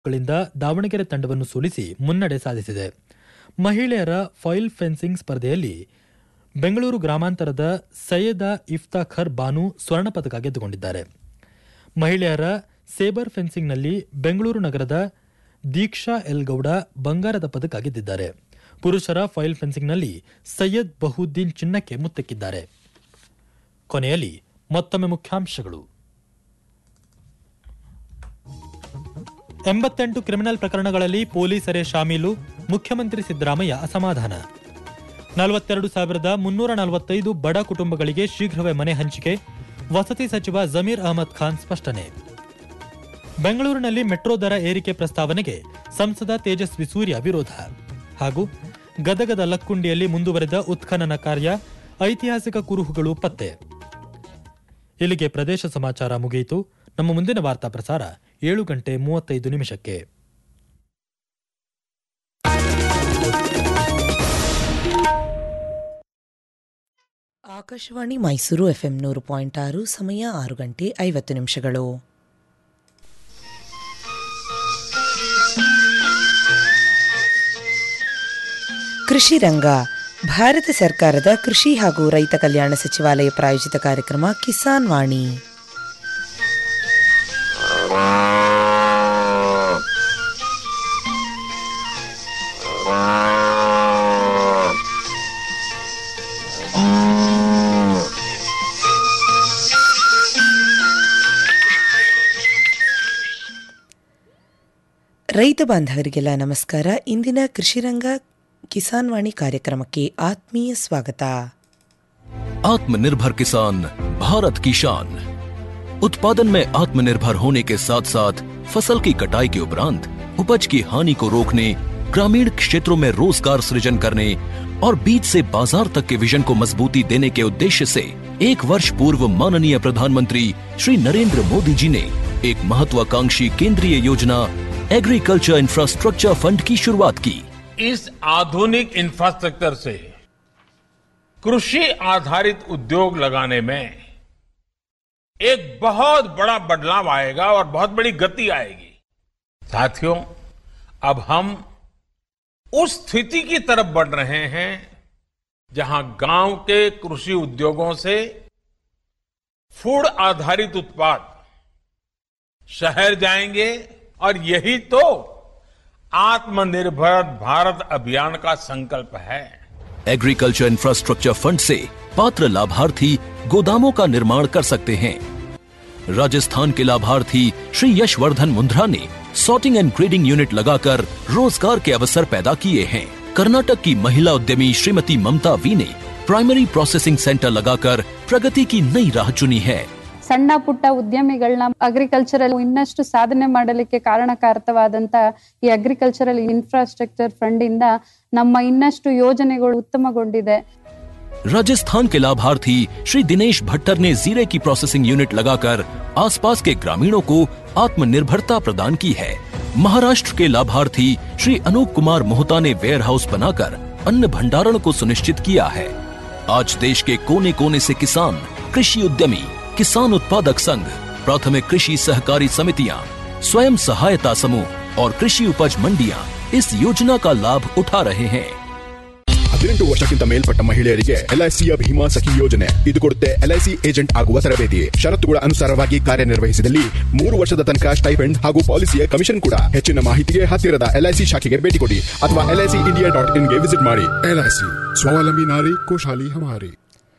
ಗಳಿಂದ ದಾವಣಗೆರೆ ತಂಡವನ್ನು ಸೋಲಿಸಿ ಮುನ್ನಡೆ ಸಾಧಿಸಿದೆ ಮಹಿಳೆಯರ ಫಾಯಿಲ್ ಫೆನ್ಸಿಂಗ್ ಸ್ಪರ್ಧೆಯಲ್ಲಿ ಬೆಂಗಳೂರು ಗ್ರಾಮಾಂತರದ ಸೈಯದ ಇಫ್ತಾಖರ್ ಬಾನು ಸ್ವರ್ಣ ಪದಕ ಗೆದ್ದುಕೊಂಡಿದ್ದಾರೆ ಮಹಿಳೆಯರ ಸೇಬರ್ ಫೆನ್ಸಿಂಗ್ನಲ್ಲಿ ಬೆಂಗಳೂರು ನಗರದ ದೀಕ್ಷಾ ಎಲ್ ಗೌಡ ಬಂಗಾರದ ಪದಕ ಗೆದ್ದಿದ್ದಾರೆ ಪುರುಷರ ಫೈಲ್ ಫೆನ್ಸಿಂಗ್ನಲ್ಲಿ ಸೈಯದ್ ಬಹುದ್ದೀನ್ ಚಿನ್ನಕ್ಕೆ ಮುತ್ತೆಕ್ಕಿದ್ದಾರೆ ಕೊನೆಯಲ್ಲಿ ಮತ್ತೊಮ್ಮೆ ಮುಖ್ಯಾಂಶಗಳು ಎಂಬತ್ತೆಂಟು ಕ್ರಿಮಿನಲ್ ಪ್ರಕರಣಗಳಲ್ಲಿ ಪೊಲೀಸರೇ ಶಾಮೀಲು ಮುಖ್ಯಮಂತ್ರಿ ಸಿದ್ದರಾಮಯ್ಯ ಅಸಮಾಧಾನ ನಲವತ್ತೆರಡು ಸಾವಿರದ ಮುನ್ನೂರ ನಲವತ್ತೈದು ಬಡ ಕುಟುಂಬಗಳಿಗೆ ಶೀಘ್ರವೇ ಮನೆ ಹಂಚಿಕೆ ವಸತಿ ಸಚಿವ ಜಮೀರ್ ಅಹಮದ್ ಖಾನ್ ಸ್ಪಷ್ಟನೆ ಬೆಂಗಳೂರಿನಲ್ಲಿ ಮೆಟ್ರೋ ದರ ಏರಿಕೆ ಪ್ರಸ್ತಾವನೆಗೆ ಸಂಸದ ತೇಜಸ್ವಿ ಸೂರ್ಯ ವಿರೋಧ ಹಾಗೂ ಗದಗದ ಲಕ್ಕುಂಡಿಯಲ್ಲಿ ಮುಂದುವರೆದ ಉತ್ಖನನ ಕಾರ್ಯ ಐತಿಹಾಸಿಕ ಕುರುಹುಗಳು ಪತ್ತೆ ಇಲ್ಲಿಗೆ ಪ್ರದೇಶ ಸಮಾಚಾರ ಮುಗಿಯಿತು ನಮ್ಮ ಮುಂದಿನ ವಾರ್ತಾ ಪ್ರಸಾರ ಏಳು ಗಂಟೆ ಮೂವತ್ತೈದು ನಿಮಿಷಕ್ಕೆ ಆಕಾಶವಾಣಿ ಮೈಸೂರು ಎಫ್ಎಂ ನೂರು ಪಾಯಿಂಟ್ ಆರು ಸಮಯ ಆರು ಗಂಟೆ ಐವತ್ತು ನಿಮಿಷಗಳು ಕೃಷಿ ರಂಗ ಭಾರತ ಸರ್ಕಾರದ ಕೃಷಿ ಹಾಗೂ ರೈತ ಕಲ್ಯಾಣ ಸಚಿವಾಲಯ ಪ್ರಾಯೋಜಿತ ಕಾರ್ಯಕ್ರಮ ಕಿಸಾನ್ ವಾಣಿ ರೈತ ಬಾಂಧವರಿಗೆಲ್ಲ ನಮಸ್ಕಾರ ಇಂದಿನ ಕೃಷಿರಂಗ ಕಿಸಾನ್ ವಾಣಿ ಕಾರ್ಯಕ್ರಮಕ್ಕೆ ಆತ್ಮೀಯ ಸ್ವಾಗತ आत्मनिर्भर किसान भारत की शान उत्पादन में आत्मनिर्भर होने के साथ साथ फसल की कटाई के उपरांत उपज की हानि को रोकने ग्रामीण क्षेत्रों में रोजगार सृजन करने और बीज से बाजार तक के विजन को मजबूती देने के उद्देश्य से एक वर्ष पूर्व माननीय प्रधानमंत्री श्री नरेंद्र मोदी जी ने एक महत्वाकांक्षी केंद्रीय योजना एग्रीकल्चर इंफ्रास्ट्रक्चर फंड की शुरुआत की इस आधुनिक इंफ्रास्ट्रक्चर से कृषि आधारित उद्योग लगाने में एक बहुत बड़ा बदलाव आएगा और बहुत बड़ी गति आएगी साथियों अब हम उस स्थिति की तरफ बढ़ रहे हैं जहां गांव के कृषि उद्योगों से फूड आधारित उत्पाद शहर जाएंगे और यही तो आत्मनिर्भर भारत अभियान का संकल्प है एग्रीकल्चर इंफ्रास्ट्रक्चर फंड से पात्र लाभार्थी गोदामों का निर्माण कर सकते हैं राजस्थान के लाभार्थी श्री यशवर्धन मुंद्रा ने सॉर्टिंग एंड ग्रेडिंग यूनिट लगाकर रोजगार के अवसर पैदा किए हैं कर्नाटक की महिला उद्यमी श्रीमती ममता वी ने प्राइमरी प्रोसेसिंग सेंटर लगाकर प्रगति की नई राह चुनी है ಸಣ್ಣ ಪುಟ್ಟ ಉದ್ಯಮಿಗಳನ್ನ ಅಗ್ರಿಕಲ್ಚರಲ್ ಇನ್ನಷ್ಟು ಸಾಧನೆ ಮಾಡಲಿಕ್ಕೆ ಕಾರಣಕಾರಕವಾದಂತ ಈ ಅಗ್ರಿಕಲ್ಚರಲ್ ಇನ್ಫ್ರಾಸ್ಟ್ರಕ್ಚರ್ ಫಂಡ್ ಇಂದ ನಮ್ಮ ಇನ್ನಷ್ಟು ಯೋಜನೆಗಳು ಉತ್ತಮಗೊಂಡಿದೆ राजस्थान के लाभार्थी श्री दिनेश भट्टर ने जीरे की प्रोसेसिंग यूनिट लगाकर आसपास के ग्रामीणों को आत्मनिर्भरता प्रदान की है महाराष्ट्र के लाभार्थी श्री अनूप कुमार मोहता ने वेयर हाउस बनाकर अन्न भंडारण को सुनिश्चित किया है आज देश के कोने कोने से किसान कृषि उद्यमी किसान उत्पादक संघ प्राथमिक कृषि सहकारी समितियां स्वयं सहायता समूह और कृषि उपज मंडियां इस योजना का लाभ उठा रहे हैं ಹದಿನೆಂಟು ವರ್ಷಕ್ಕಿಂತ ಮೇಲ್ಪಟ್ಟ ಮಹಿಳೆಯರಿಗೆ ಎಲ್ಐಸಿಯ ಭೀಮಾ ಸಖಿ ಯೋಜನೆ ಇದು ಕೊಡುತ್ತೆ ಎಲ್ಐಸಿ ಏಜೆಂಟ್ ಆಗುವ ತರಬೇತಿ ಷರತ್ತುಗಳ ಅನುಸಾರವಾಗಿ ಕಾರ್ಯನಿರ್ವಹಿಸಿದಲ್ಲಿ ಮೂರು ವರ್ಷದ ತನಕ ಸ್ಟೈಫೆಂಡ್ ಹಾಗೂ ಪಾಲಿಸಿಯ ಕಮಿಷನ್ ಕೂಡ ಹೆಚ್ಚಿನ ಮಾಹಿತಿಗೆ ಹತ್ತಿರದ ಎಲ್ಐಸಿ ಶಾಖೆಗೆ ಭೇಟಿ ಕೊಡಿ ಅಥವಾ ಎಲ್ಐಸಿ ಇಂಡಿಯಾ ಡಾಟ್ ಇನ್ಗೆ ವಿಸಿಟ್ ಮಾಡಿ ಎಲ್ಐಸಿ ಸ್ವಾವಲಂಬಿ ನಾರಿ ಕೋಶಾಲಿ ಹಮಾರಿ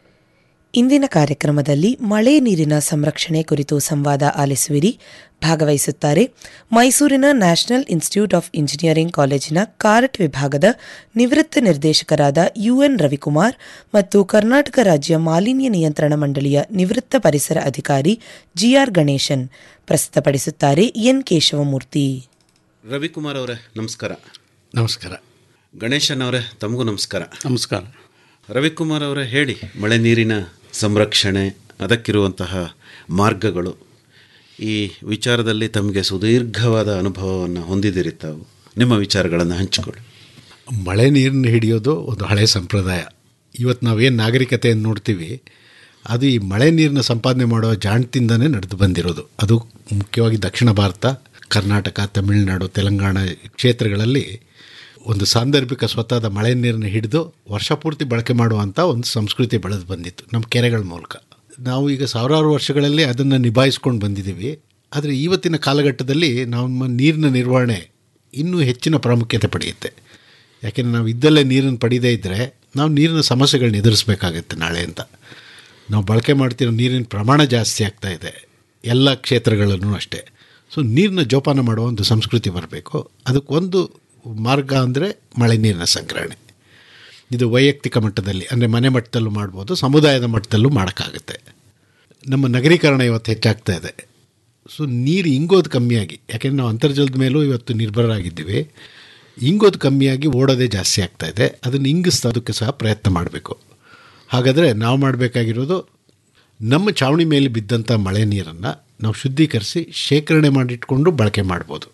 ಇಂದಿನ ಕಾರ್ಯಕ್ರಮದಲ್ಲಿ ಮಳೆ ನೀರಿನ ಸಂರಕ್ಷಣೆ ಕುರಿತು ಸಂವಾದ ಆಲಿಸುವಿರಿ ಭಾಗವಹಿಸುತ್ತಾರೆ ಮೈಸೂರಿನ ನ್ಯಾಷನಲ್ ಇನ್ಸ್ಟಿಟ್ಯೂಟ್ ಆಫ್ ಇಂಜಿನಿಯರಿಂಗ್ ಕಾಲೇಜಿನ ಕಾರ್ಟ್ ವಿಭಾಗದ ನಿವೃತ್ತ ನಿರ್ದೇಶಕರಾದ ಯುಎನ್ ರವಿಕುಮಾರ್ ಮತ್ತು ಕರ್ನಾಟಕ ರಾಜ್ಯ ಮಾಲಿನ್ಯ ನಿಯಂತ್ರಣ ಮಂಡಳಿಯ ನಿವೃತ್ತ ಪರಿಸರ ಅಧಿಕಾರಿ ಜಿಆರ್ ಗಣೇಶನ್ ಪ್ರಸ್ತುತಪಡಿಸುತ್ತಾರೆ ಎನ್ ಕೇಶವಮೂರ್ತಿ ರವಿಕುಮಾರ್ ಅವರೇ ನಮಸ್ಕಾರ ನಮಸ್ಕಾರ ಗಣೇಶನ್ ಅವರೇ ತಮಗೂ ನಮಸ್ಕಾರ ನಮಸ್ಕಾರ ರವಿಕುಮಾರ್ ಅವರೇ ಹೇಳಿ ಮಳೆ ನೀರಿನ ಸಂರಕ್ಷಣೆ ಅದಕ್ಕಿರುವಂತಹ ಮಾರ್ಗಗಳು ಈ ವಿಚಾರದಲ್ಲಿ ತಮಗೆ ಸುದೀರ್ಘವಾದ ಅನುಭವವನ್ನು ಹೊಂದಿದ್ದೀರಿ ತಾವು ನಿಮ್ಮ ವಿಚಾರಗಳನ್ನು ಹಂಚಿಕೊಳ್ಳಿ ಮಳೆ ನೀರನ್ನು ಹಿಡಿಯೋದು ಒಂದು ಹಳೆಯ ಸಂಪ್ರದಾಯ ಇವತ್ತು ನಾವೇನು ನಾಗರಿಕತೆಯನ್ನು ನೋಡ್ತೀವಿ ಅದು ಈ ಮಳೆ ನೀರನ್ನ ಸಂಪಾದನೆ ಮಾಡೋ ಜಾಣ್ತಿಂದನೇ ನಡೆದು ಬಂದಿರೋದು ಅದು ಮುಖ್ಯವಾಗಿ ದಕ್ಷಿಣ ಭಾರತ ಕರ್ನಾಟಕ ತಮಿಳುನಾಡು ತೆಲಂಗಾಣ ಕ್ಷೇತ್ರಗಳಲ್ಲಿ ಒಂದು ಸಾಂದರ್ಭಿಕ ಸ್ವತಃದ ಮಳೆ ನೀರನ್ನು ಹಿಡಿದು ವರ್ಷ ಪೂರ್ತಿ ಬಳಕೆ ಮಾಡುವಂಥ ಒಂದು ಸಂಸ್ಕೃತಿ ಬೆಳೆದು ಬಂದಿತ್ತು ನಮ್ಮ ಕೆರೆಗಳ ಮೂಲಕ ನಾವು ಈಗ ಸಾವಿರಾರು ವರ್ಷಗಳಲ್ಲಿ ಅದನ್ನು ನಿಭಾಯಿಸ್ಕೊಂಡು ಬಂದಿದ್ದೀವಿ ಆದರೆ ಇವತ್ತಿನ ಕಾಲಘಟ್ಟದಲ್ಲಿ ನಮ್ಮ ನೀರಿನ ನಿರ್ವಹಣೆ ಇನ್ನೂ ಹೆಚ್ಚಿನ ಪ್ರಾಮುಖ್ಯತೆ ಪಡೆಯುತ್ತೆ ಯಾಕೆಂದರೆ ನಾವು ಇದ್ದಲ್ಲೇ ನೀರನ್ನು ಪಡೆಯದೇ ಇದ್ದರೆ ನಾವು ನೀರಿನ ಸಮಸ್ಯೆಗಳನ್ನ ಎದುರಿಸಬೇಕಾಗತ್ತೆ ನಾಳೆ ಅಂತ ನಾವು ಬಳಕೆ ಮಾಡ್ತಿರೋ ನೀರಿನ ಪ್ರಮಾಣ ಜಾಸ್ತಿ ಆಗ್ತಾ ಇದೆ ಎಲ್ಲ ಕ್ಷೇತ್ರಗಳಲ್ಲೂ ಅಷ್ಟೇ ಸೊ ನೀರನ್ನ ಜೋಪಾನ ಮಾಡುವ ಒಂದು ಸಂಸ್ಕೃತಿ ಬರಬೇಕು ಅದಕ್ಕೊಂದು ಮಾರ್ಗ ಅಂದರೆ ಮಳೆ ನೀರಿನ ಸಂಗ್ರಹಣೆ ಇದು ವೈಯಕ್ತಿಕ ಮಟ್ಟದಲ್ಲಿ ಅಂದರೆ ಮನೆ ಮಟ್ಟದಲ್ಲೂ ಮಾಡ್ಬೋದು ಸಮುದಾಯದ ಮಟ್ಟದಲ್ಲೂ ಮಾಡೋಕ್ಕಾಗುತ್ತೆ ನಮ್ಮ ನಗರೀಕರಣ ಇವತ್ತು ಹೆಚ್ಚಾಗ್ತಾ ಇದೆ ಸೊ ನೀರು ಇಂಗೋದು ಕಮ್ಮಿಯಾಗಿ ಯಾಕೆಂದರೆ ನಾವು ಅಂತರ್ಜಲದ ಮೇಲೂ ಇವತ್ತು ನಿರ್ಭರರಾಗಿದ್ದೀವಿ ಇಂಗೋದು ಕಮ್ಮಿಯಾಗಿ ಓಡೋದೇ ಜಾಸ್ತಿ ಆಗ್ತಾ ಇದೆ ಅದನ್ನು ಇಂಗಿಸೋದಕ್ಕೆ ಸಹ ಪ್ರಯತ್ನ ಮಾಡಬೇಕು ಹಾಗಾದರೆ ನಾವು ಮಾಡಬೇಕಾಗಿರೋದು ನಮ್ಮ ಚಾವಣಿ ಮೇಲೆ ಬಿದ್ದಂಥ ಮಳೆ ನೀರನ್ನು ನಾವು ಶುದ್ಧೀಕರಿಸಿ ಶೇಖರಣೆ ಮಾಡಿಟ್ಕೊಂಡು ಬಳಕೆ ಮಾಡ್ಬೋದು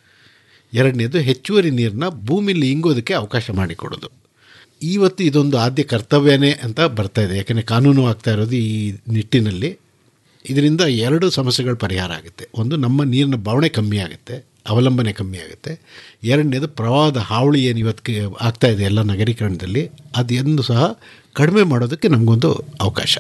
ಎರಡನೇದು ಹೆಚ್ಚುವರಿ ನೀರನ್ನ ಭೂಮಿಲಿ ಇಂಗೋದಕ್ಕೆ ಅವಕಾಶ ಮಾಡಿಕೊಡೋದು ಇವತ್ತು ಇದೊಂದು ಆದ್ಯ ಕರ್ತವ್ಯನೇ ಅಂತ ಬರ್ತಾ ಇದೆ ಯಾಕೆಂದರೆ ಕಾನೂನು ಆಗ್ತಾ ಇರೋದು ಈ ನಿಟ್ಟಿನಲ್ಲಿ ಇದರಿಂದ ಎರಡು ಸಮಸ್ಯೆಗಳು ಪರಿಹಾರ ಆಗುತ್ತೆ ಒಂದು ನಮ್ಮ ನೀರಿನ ಬವಣೆ ಕಮ್ಮಿ ಆಗುತ್ತೆ ಅವಲಂಬನೆ ಕಮ್ಮಿ ಆಗುತ್ತೆ ಎರಡನೇದು ಪ್ರವಾಹದ ಹಾವಳಿ ಏನು ಇವತ್ತು ಆಗ್ತಾ ಇದೆ ಎಲ್ಲ ನಗರೀಕರಣದಲ್ಲಿ ಅದನ್ನು ಸಹ ಕಡಿಮೆ ಮಾಡೋದಕ್ಕೆ ನಮಗೊಂದು ಅವಕಾಶ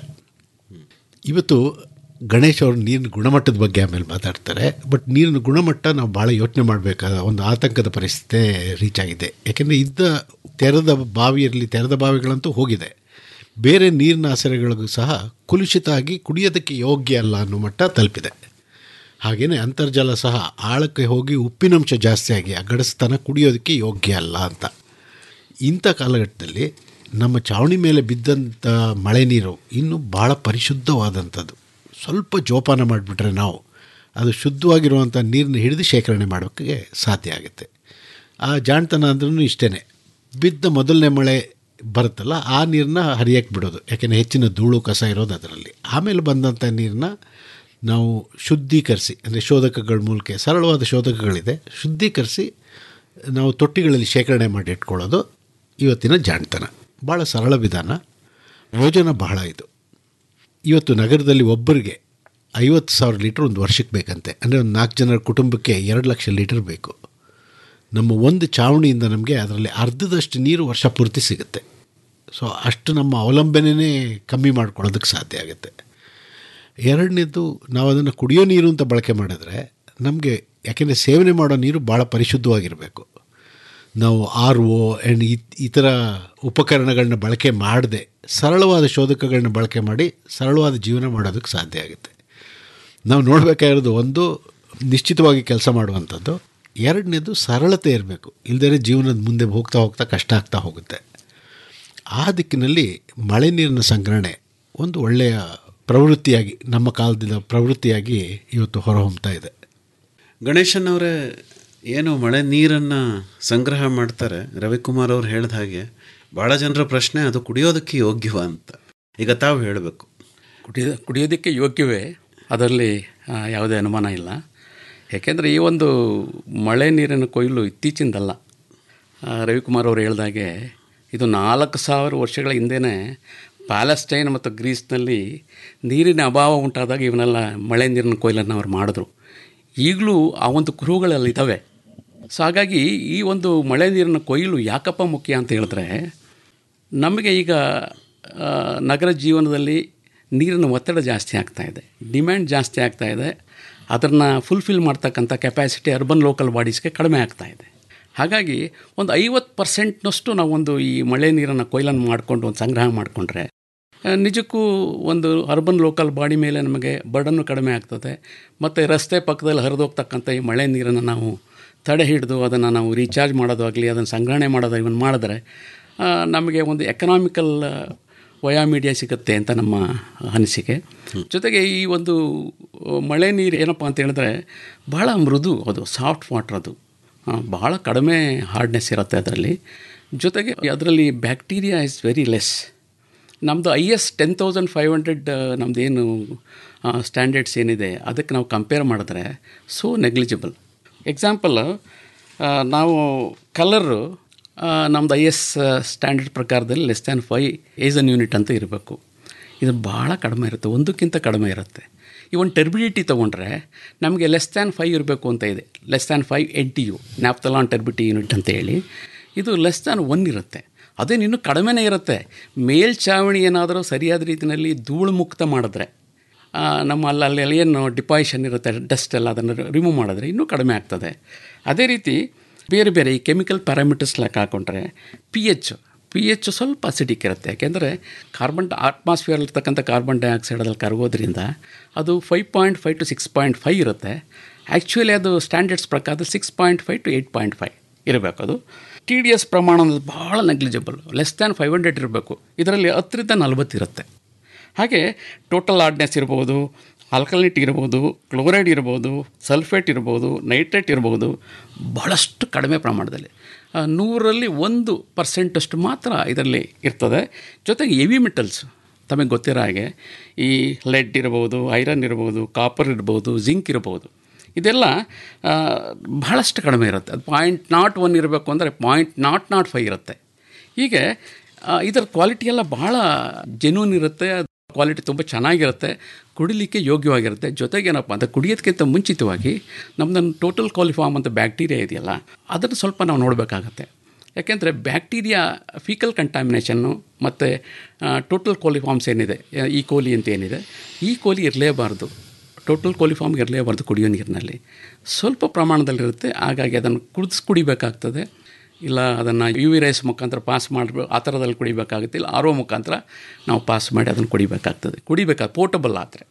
ಇವತ್ತು ಗಣೇಶ್ ಅವರು ನೀರಿನ ಗುಣಮಟ್ಟದ ಬಗ್ಗೆ ಆಮೇಲೆ ಮಾತಾಡ್ತಾರೆ ಬಟ್ ನೀರಿನ ಗುಣಮಟ್ಟ ನಾವು ಭಾಳ ಯೋಚನೆ ಮಾಡಬೇಕಾದ ಒಂದು ಆತಂಕದ ಪರಿಸ್ಥಿತಿ ರೀಚ್ ಆಗಿದೆ ಯಾಕೆಂದರೆ ಇದ್ದ ತೆರೆದ ಬಾವಿಯಲ್ಲಿ ತೆರೆದ ಬಾವಿಗಳಂತೂ ಹೋಗಿದೆ ಬೇರೆ ನೀರಿನ ಆಸರೆಗಳಿಗೂ ಸಹ ಕುಲುಷಿತ ಆಗಿ ಕುಡಿಯೋದಕ್ಕೆ ಯೋಗ್ಯ ಅಲ್ಲ ಅನ್ನೋ ಮಟ್ಟ ತಲುಪಿದೆ ಹಾಗೆಯೇ ಅಂತರ್ಜಲ ಸಹ ಆಳಕ್ಕೆ ಹೋಗಿ ಉಪ್ಪಿನಂಶ ಜಾಸ್ತಿ ಆಗಿ ಆ ಗಡಸ್ತನ ಕುಡಿಯೋದಕ್ಕೆ ಯೋಗ್ಯ ಅಲ್ಲ ಅಂತ ಇಂಥ ಕಾಲಘಟ್ಟದಲ್ಲಿ ನಮ್ಮ ಚಾವಣಿ ಮೇಲೆ ಬಿದ್ದಂಥ ಮಳೆ ನೀರು ಇನ್ನೂ ಭಾಳ ಪರಿಶುದ್ಧವಾದಂಥದ್ದು ಸ್ವಲ್ಪ ಜೋಪಾನ ಮಾಡಿಬಿಟ್ರೆ ನಾವು ಅದು ಶುದ್ಧವಾಗಿರುವಂಥ ನೀರನ್ನ ಹಿಡಿದು ಶೇಖರಣೆ ಮಾಡೋಕ್ಕೆ ಸಾಧ್ಯ ಆಗುತ್ತೆ ಆ ಜಾಣ್ತನ ಅಂದ್ರೂ ಇಷ್ಟೇ ಬಿದ್ದ ಮೊದಲನೇ ಮಳೆ ಬರುತ್ತಲ್ಲ ಆ ನೀರನ್ನ ಹರಿಯಕ್ಕೆ ಬಿಡೋದು ಯಾಕೆಂದರೆ ಹೆಚ್ಚಿನ ಧೂಳು ಕಸ ಇರೋದು ಅದರಲ್ಲಿ ಆಮೇಲೆ ಬಂದಂಥ ನೀರನ್ನ ನಾವು ಶುದ್ಧೀಕರಿಸಿ ಅಂದರೆ ಶೋಧಕಗಳ ಮೂಲಕ ಸರಳವಾದ ಶೋಧಕಗಳಿದೆ ಶುದ್ಧೀಕರಿಸಿ ನಾವು ತೊಟ್ಟಿಗಳಲ್ಲಿ ಶೇಖರಣೆ ಮಾಡಿ ಇಟ್ಕೊಳ್ಳೋದು ಇವತ್ತಿನ ಜಾಣ್ತನ ಭಾಳ ಸರಳ ವಿಧಾನ ಯೋಜನೆ ಬಹಳ ಇದು ಇವತ್ತು ನಗರದಲ್ಲಿ ಒಬ್ಬರಿಗೆ ಐವತ್ತು ಸಾವಿರ ಲೀಟ್ರ್ ಒಂದು ವರ್ಷಕ್ಕೆ ಬೇಕಂತೆ ಅಂದರೆ ಒಂದು ನಾಲ್ಕು ಜನರ ಕುಟುಂಬಕ್ಕೆ ಎರಡು ಲಕ್ಷ ಲೀಟರ್ ಬೇಕು ನಮ್ಮ ಒಂದು ಚಾವಣಿಯಿಂದ ನಮಗೆ ಅದರಲ್ಲಿ ಅರ್ಧದಷ್ಟು ನೀರು ವರ್ಷ ಪೂರ್ತಿ ಸಿಗುತ್ತೆ ಸೊ ಅಷ್ಟು ನಮ್ಮ ಅವಲಂಬನೆಯೇ ಕಮ್ಮಿ ಮಾಡ್ಕೊಳ್ಳೋದಕ್ಕೆ ಸಾಧ್ಯ ಆಗುತ್ತೆ ಎರಡನೇದು ನಾವು ಅದನ್ನು ಕುಡಿಯೋ ನೀರು ಅಂತ ಬಳಕೆ ಮಾಡಿದ್ರೆ ನಮಗೆ ಯಾಕೆಂದರೆ ಸೇವನೆ ಮಾಡೋ ನೀರು ಭಾಳ ಪರಿಶುದ್ಧವಾಗಿರಬೇಕು ನಾವು ಆರ್ ಒ ಆ್ಯಂಡ್ ಈ ಥರ ಉಪಕರಣಗಳನ್ನ ಬಳಕೆ ಮಾಡದೆ ಸರಳವಾದ ಶೋಧಕಗಳನ್ನ ಬಳಕೆ ಮಾಡಿ ಸರಳವಾದ ಜೀವನ ಮಾಡೋದಕ್ಕೆ ಸಾಧ್ಯ ಆಗುತ್ತೆ ನಾವು ನೋಡಬೇಕಾಗಿರೋದು ಒಂದು ನಿಶ್ಚಿತವಾಗಿ ಕೆಲಸ ಮಾಡುವಂಥದ್ದು ಎರಡನೇದು ಸರಳತೆ ಇರಬೇಕು ಇಲ್ಲದೇ ಜೀವನದ ಮುಂದೆ ಹೋಗ್ತಾ ಹೋಗ್ತಾ ಕಷ್ಟ ಆಗ್ತಾ ಹೋಗುತ್ತೆ ಆ ದಿಕ್ಕಿನಲ್ಲಿ ಮಳೆ ನೀರಿನ ಸಂಗ್ರಹಣೆ ಒಂದು ಒಳ್ಳೆಯ ಪ್ರವೃತ್ತಿಯಾಗಿ ನಮ್ಮ ಕಾಲದಿಂದ ಪ್ರವೃತ್ತಿಯಾಗಿ ಇವತ್ತು ಹೊರಹೊಮ್ತಾ ಇದೆ ಗಣೇಶನ್ ಅವರೇ ಏನು ಮಳೆ ನೀರನ್ನು ಸಂಗ್ರಹ ಮಾಡ್ತಾರೆ ರವಿಕುಮಾರ್ ಅವ್ರು ಹೇಳಿದ ಹಾಗೆ ಭಾಳ ಜನರ ಪ್ರಶ್ನೆ ಅದು ಕುಡಿಯೋದಕ್ಕೆ ಯೋಗ್ಯವ ಅಂತ ಈಗ ತಾವು ಹೇಳಬೇಕು ಕುಡಿಯ ಕುಡಿಯೋದಕ್ಕೆ ಯೋಗ್ಯವೇ ಅದರಲ್ಲಿ ಆ, ಯಾವುದೇ ಅನುಮಾನ ಇಲ್ಲ ಏಕೆಂದರೆ ಈ ಒಂದು ಮಳೆ ನೀರಿನ ಕೊಯ್ಲು ಇತ್ತೀಚಿಂದಲ್ಲ ಆ, ರವಿಕುಮಾರ್ ಅವರು ಹೇಳ್ದಾಗೆ ಇದು ನಾಲ್ಕು ಸಾವಿರ ವರ್ಷಗಳ ಹಿಂದೆಯೇ ಪ್ಯಾಲೆಸ್ಟೈನ್ ಮತ್ತು ಗ್ರೀಸ್ನಲ್ಲಿ ನೀರಿನ ಅಭಾವ ಉಂಟಾದಾಗ ಇವನ್ನೆಲ್ಲ ಮಳೆ ನೀರಿನ ಕೊಯ್ಲನ್ನು ಅವ್ರು ಮಾಡಿದ್ರು ಈಗಲೂ ಆ ಒಂದು ಕುರುಹುಗಳಲ್ಲಿ ಇದ್ದಾವೆ ಸೊ ಹಾಗಾಗಿ ಈ ಒಂದು ಮಳೆ ನೀರಿನ ಕೊಯ್ಲು ಯಾಕಪ್ಪ ಮುಖ್ಯ ಅಂತ ಹೇಳಿದ್ರೆ ನಮಗೆ ಈಗ ಆ, ನಗರ ಜೀವನದಲ್ಲಿ ನೀರಿನ ಒತ್ತಡ ಜಾಸ್ತಿ ಆಗ್ತಾ ಇದೆ ಡಿಮ್ಯಾಂಡ್ ಜಾಸ್ತಿ ಆಗ್ತಾ ಇದೆ ಅದನ್ನು ಫುಲ್ಫಿಲ್ ಮಾಡ್ತಕ್ಕಂಥ ಕೆಪಾಸಿಟಿ ಅರ್ಬನ್ ಲೋಕಲ್ ಬಾಡೀಸ್ಗೆ ಕಡಿಮೆ ಆಗ್ತಾ ಇದೆ ಹಾಗಾಗಿ ಒಂದು ಐವತ್ತು ಪರ್ಸೆಂಟ್ನಷ್ಟು ನಾವೊಂದು ಈ ಮಳೆ ನೀರನ್ನು ಕೊಯ್ಲನ್ನು ಮಾಡಿಕೊಂಡು ಒಂದು ಸಂಗ್ರಹ ಮಾಡಿಕೊಂಡ್ರೆ ಆ, ನಿಜಕ್ಕೂ ಒಂದು ಅರ್ಬನ್ ಲೋಕಲ್ ಬಾಡಿ ಮೇಲೆ ನಮಗೆ ಬರ್ಡನ್ನು ಕಡಿಮೆ ಆಗ್ತದೆ ಮತ್ತು ರಸ್ತೆ ಪಕ್ಕದಲ್ಲಿ ಹರಿದೋಗ್ತಕ್ಕಂಥ ಈ ಮಳೆ ನೀರನ್ನು ನಾವು ತಡೆ ಹಿಡಿದು ಅದನ್ನು ನಾವು ರೀಚಾರ್ಜ್ ಮಾಡೋದಾಗಲಿ ಅದನ್ನು ಸಂಗ್ರಹಣೆ ಮಾಡೋದು ಇವನ್ ಮಾಡಿದ್ರೆ ಆ, ನಮಗೆ ಒಂದು ಎಕನಾಮಿಕಲ್ ವಯಾ ಮೀಡಿಯಾ ಸಿಗುತ್ತೆ ಅಂತ ನಮ್ಮ ಅನಿಸಿಕೆ ಜೊತೆಗೆ ಈ ಒಂದು ಮಳೆ ನೀರು ಏನಪ್ಪ ಅಂತ ಹೇಳಿದ್ರೆ ಬಹಳ ಮೃದು ಅದು ಸಾಫ್ಟ್ ವಾಟರ್ ಅದು ಆ, ಬಹಳ ಕಡಿಮೆ ಹಾರ್ಡ್ನೆಸ್ ಇರುತ್ತೆ ಅದರಲ್ಲಿ ಜೊತೆಗೆ ಅದರಲ್ಲಿ ಬ್ಯಾಕ್ಟೀರಿಯಾ ಇಸ್ ವೆರಿ ಲೆಸ್ ನಮ್ಮದು I S ten thousand five hundred ನಮ್ಮದೇನು ಸ್ಟ್ಯಾಂಡರ್ಡ್ಸ್ ಏನಿದೆ ಅದಕ್ಕೆ ನಾವು ಕಂಪೇರ್ ಮಾಡಿದ್ರೆ ಸೋ ನೆಗ್ಲಿಜಿಬಲ್ ಎಕ್ಸಾಂಪಲ್ ನಾವು ಕಲರು ನಮ್ಮದು ಐ ಎಸ್ ಸ್ಟ್ಯಾಂಡರ್ಡ್ ಪ್ರಕಾರದಲ್ಲಿ less than five Hazen unit ಅಂತ ಇರಬೇಕು ಇದು ಭಾಳ ಕಡಿಮೆ ಇರುತ್ತೆ ಒಂದಕ್ಕಿಂತ ಕಡಿಮೆ ಇರುತ್ತೆ ಇವನ್ ಟರ್ಬಿಡಿಟಿ ತೊಗೊಂಡ್ರೆ ನಮಗೆ ಲೆಸ್ ದ್ಯಾನ್ ಫೈವ್ ಇರಬೇಕು ಅಂತ ಇದೆ less than five N T U nephelometric turbidity unit ಅಂತ ಹೇಳಿ ಇದು ಲೆಸ್ ದ್ಯಾನ್ ಒನ್ ಇರುತ್ತೆ ಅದೇನು ಇನ್ನೂ ಕಡಿಮೆನೇ ಇರುತ್ತೆ ಮೇಲ್ಛಾವಣಿ ಏನಾದರೂ ಸರಿಯಾದ ರೀತಿಯಲ್ಲಿ ಧೂಳು ಮುಕ್ತ ಮಾಡಿದ್ರೆ ಆ, ನಮ್ಮ ಅಲ್ಲಿ ಅಲ್ಲಿ ಏನು ಡಿಪಾಯಿಷನ್ ಇರುತ್ತೆ ಡಸ್ಟ್ ಎಲ್ಲ ಅದನ್ನು ರಿಮೂವ್ ಮಾಡಿದ್ರೆ ಇನ್ನೂ ಕಡಿಮೆ ಆಗ್ತದೆ ಅದೇ ರೀತಿ ಬೇರೆ ಬೇರೆ ಈ ಕೆಮಿಕಲ್ ಪ್ಯಾರಾಮೀಟರ್ಸ್ ಲೆಕ್ಕ ಹಾಕೊಂಡ್ರೆ ಪಿ ಎಚ್ ಪಿ ಎಚ್ ಸ್ವಲ್ಪ ಅಸಿಡಿಕ್ ಇರುತ್ತೆ ಯಾಕೆಂದರೆ ಕಾರ್ಬನ್ ಅಟ್ಮಾಸ್ಫಿಯರ್ ಇರ್ತಕ್ಕಂಥ ಕಾರ್ಬನ್ ಡೈಆಕ್ಸೈಡ್ ಅದ್ರಲ್ಲಿ ಕರಗೋದ್ರಿಂದ ಅದು five point five to six point five ಇರುತ್ತೆ ಆ್ಯಕ್ಚುಲಿ ಅದು ಸ್ಟ್ಯಾಂಡರ್ಡ್ಸ್ ಪ್ರಕಾರ six point five to eight point five ಇರಬೇಕು ಅದು ಟಿ ಡಿ ಎಸ್ ಪ್ರಮಾಣ ಅನ್ನೋದು ಭಾಳ negligible less than five hundred ಇರಬೇಕು ಇದರಲ್ಲಿ ಹತ್ತರಿಂದ ನಲ್ವತ್ತು ಇರುತ್ತೆ ಹಾಗೆ ಟೋಟಲ್ ಆರ್ಡ್ನೆಸ್ ಇರ್ಬೋದು ಆಲ್ಕಲಿನಿಟಿ ಇರ್ಬೋದು ಕ್ಲೋರೈಡ್ ಇರ್ಬೋದು ಸಲ್ಫೇಟ್ ಇರ್ಬೋದು ನೈಟ್ರೇಟ್ ಇರ್ಬೋದು ಬಹಳಷ್ಟು ಕಡಿಮೆ ಪ್ರಮಾಣದಲ್ಲಿ ಆ, ನೂರಲ್ಲಿ ಒಂದು ಪರ್ಸೆಂಟಷ್ಟು ಮಾತ್ರ ಇದರಲ್ಲಿ ಇರ್ತದೆ ಜೊತೆಗೆ ಹೆವಿ ಮೆಟಲ್ಸ್ ತಮಗೆ ಗೊತ್ತಿರೋ ಹಾಗೆ ಈ ಲೆಡ್ ಇರ್ಬೋದು ಐರನ್ ಇರ್ಬೋದು ಕಾಪರ್ ಇರ್ಬೋದು ಜಿಂಕ್ ಇರ್ಬೋದು ಇದೆಲ್ಲ ಆ, ಬಹಳಷ್ಟು ಕಡಿಮೆ ಇರುತ್ತೆ ಅದು ಪಾಯಿಂಟ್ ನಾಟ್ ಒನ್ ಇರಬೇಕು ಅಂದರೆ ಪಾಯಿಂಟ್ ನಾಟ್ ನಾಟ್ ಫೈವ್ ಇರುತ್ತೆ ಹೀಗೆ ಆ, ಇದರ ಕ್ವಾಲಿಟಿ ಎಲ್ಲ ಭಾಳ ಜೆನ್ಯೂನ್ ಇರುತ್ತೆ ಕ್ವಾಲಿಟಿ ತುಂಬ ಚೆನ್ನಾಗಿರುತ್ತೆ ಕುಡಿಲಿಕ್ಕೆ ಯೋಗ್ಯವಾಗಿರುತ್ತೆ ಜೊತೆಗೇನಪ್ಪ ಅಂತ ಕುಡಿಯೋದಕ್ಕಿಂತ ಮುಂಚಿತವಾಗಿ ನಮ್ಮದನ್ನು ಟೋಟಲ್ ಕಾಲಿಫಾರ್ಮ್ ಅಂತ ಬ್ಯಾಕ್ಟೀರಿಯಾ ಇದೆಯಲ್ಲ ಅದನ್ನು ಸ್ವಲ್ಪ ನಾವು ನೋಡಬೇಕಾಗತ್ತೆ ಯಾಕೆಂದರೆ ಬ್ಯಾಕ್ಟೀರಿಯಾ ಫೀಕಲ್ ಕಂಟಾಮಿನೇಷನ್ನು ಮತ್ತು ಟೋಟಲ್ ಕೋಲಿಫಾರ್ಮ್ಸ್ ಏನಿದೆ ಈ ಕೋಲಿ ಅಂತ ಏನಿದೆ ಈ ಕೋಲಿ ಇರಲೇಬಾರ್ದು ಟೋಟಲ್ ಕೋಲಿಫಾರ್ಮ್ ಇರಲೇಬಾರ್ದು ಕುಡಿಯೋ ನೀರಿನಲ್ಲಿ ಸ್ವಲ್ಪ ಪ್ರಮಾಣದಲ್ಲಿರುತ್ತೆ ಹಾಗಾಗಿ ಅದನ್ನು ಕುದಿಸ್ ಕುಡಿಬೇಕಾಗ್ತದೆ ಇಲ್ಲ ಅದನ್ನು ಯು ವಿ ರೈಸ್ ಮುಖಾಂತರ ಪಾಸ್ ಮಾಡಬೇಕು ಆ ಥರದಲ್ಲಿ ಕುಡಿಬೇಕಾಗುತ್ತೆ ಇಲ್ಲ ಆರೋ ಮುಖಾಂತರ ನಾವು ಪಾಸ್ ಮಾಡಿ ಅದನ್ನು ಕುಡಿಬೇಕಾಗ್ತದೆ ಕುಡಿಬೇಕಾಗ ಪೋರ್ಟಬಲ್ ಆದರೆ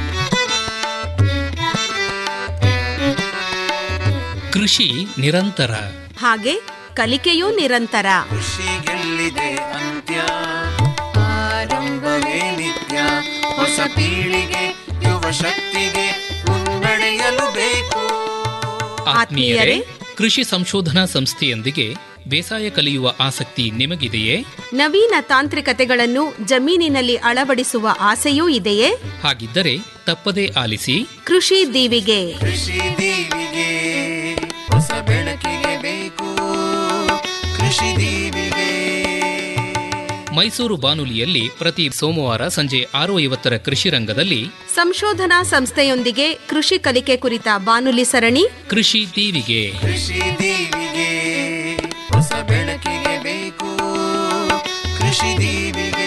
ಕೃಷಿ ನಿರಂತರ ಹಾಗೆ ಕಲಿಕೆಯೂ ನಿರಂತರ ಕೃಷಿಗೆಲ್ಲಿದೆ ಅಂತ್ಯ ಆರಂಭವೇ ನಿತ್ಯ ಹೊಸ ಪೀಳಿಗೆ ಯುವ ಶಕ್ತಿಗೆ ಮುನ್ನಡೆಯಲು ಬೇಕು ಆತ್ಮೀಯರೇ ಕೃಷಿ ಸಂಶೋಧನಾ ಸಂಸ್ಥೆಯೊಂದಿಗೆ ಬೇಸಾಯ ಕಲಿಯುವ ಆಸಕ್ತಿ ನಿಮಗಿದೆಯೇ ನವೀನ ತಾಂತ್ರಿಕತೆಗಳನ್ನು ಜಮೀನಿನಲ್ಲಿ ಅಳವಡಿಸುವ ಆಸೆಯೂ ಇದೆಯೇ ಹಾಗಿದ್ದರೆ ತಪ್ಪದೇ ಆಲಿಸಿ ಕೃಷಿ ದೀವಿಗೆ ಕೃಷಿ ದೀವಿಗೆ ಹೊಸ ಬೆಳಕಿಗೆ ಬೇಕು ಕೃಷಿ ದೀವಿಗೆ ಮೈಸೂರು ಬಾನುಲಿಯಲ್ಲಿ ಪ್ರತಿ ಸೋಮವಾರ ಸಂಜೆ ಆರು ಐವತ್ತರ ಕೃಷಿ ರಂಗದಲ್ಲಿ ಸಂಶೋಧನಾ ಸಂಸ್ಥೆಯೊಂದಿಗೆ ಕೃಷಿ ಕಲಿಕೆ ಕುರಿತ ಬಾನುಲಿ ಸರಣಿ ಕೃಷಿ ದೀವಿಗೆ ಕೃಷಿ ದೀವಿಗೆ ಹೊಸ ಬೆಳಕಿಗೆ ಬೇಕು ಕೃಷಿ ದೀವಿಗೆ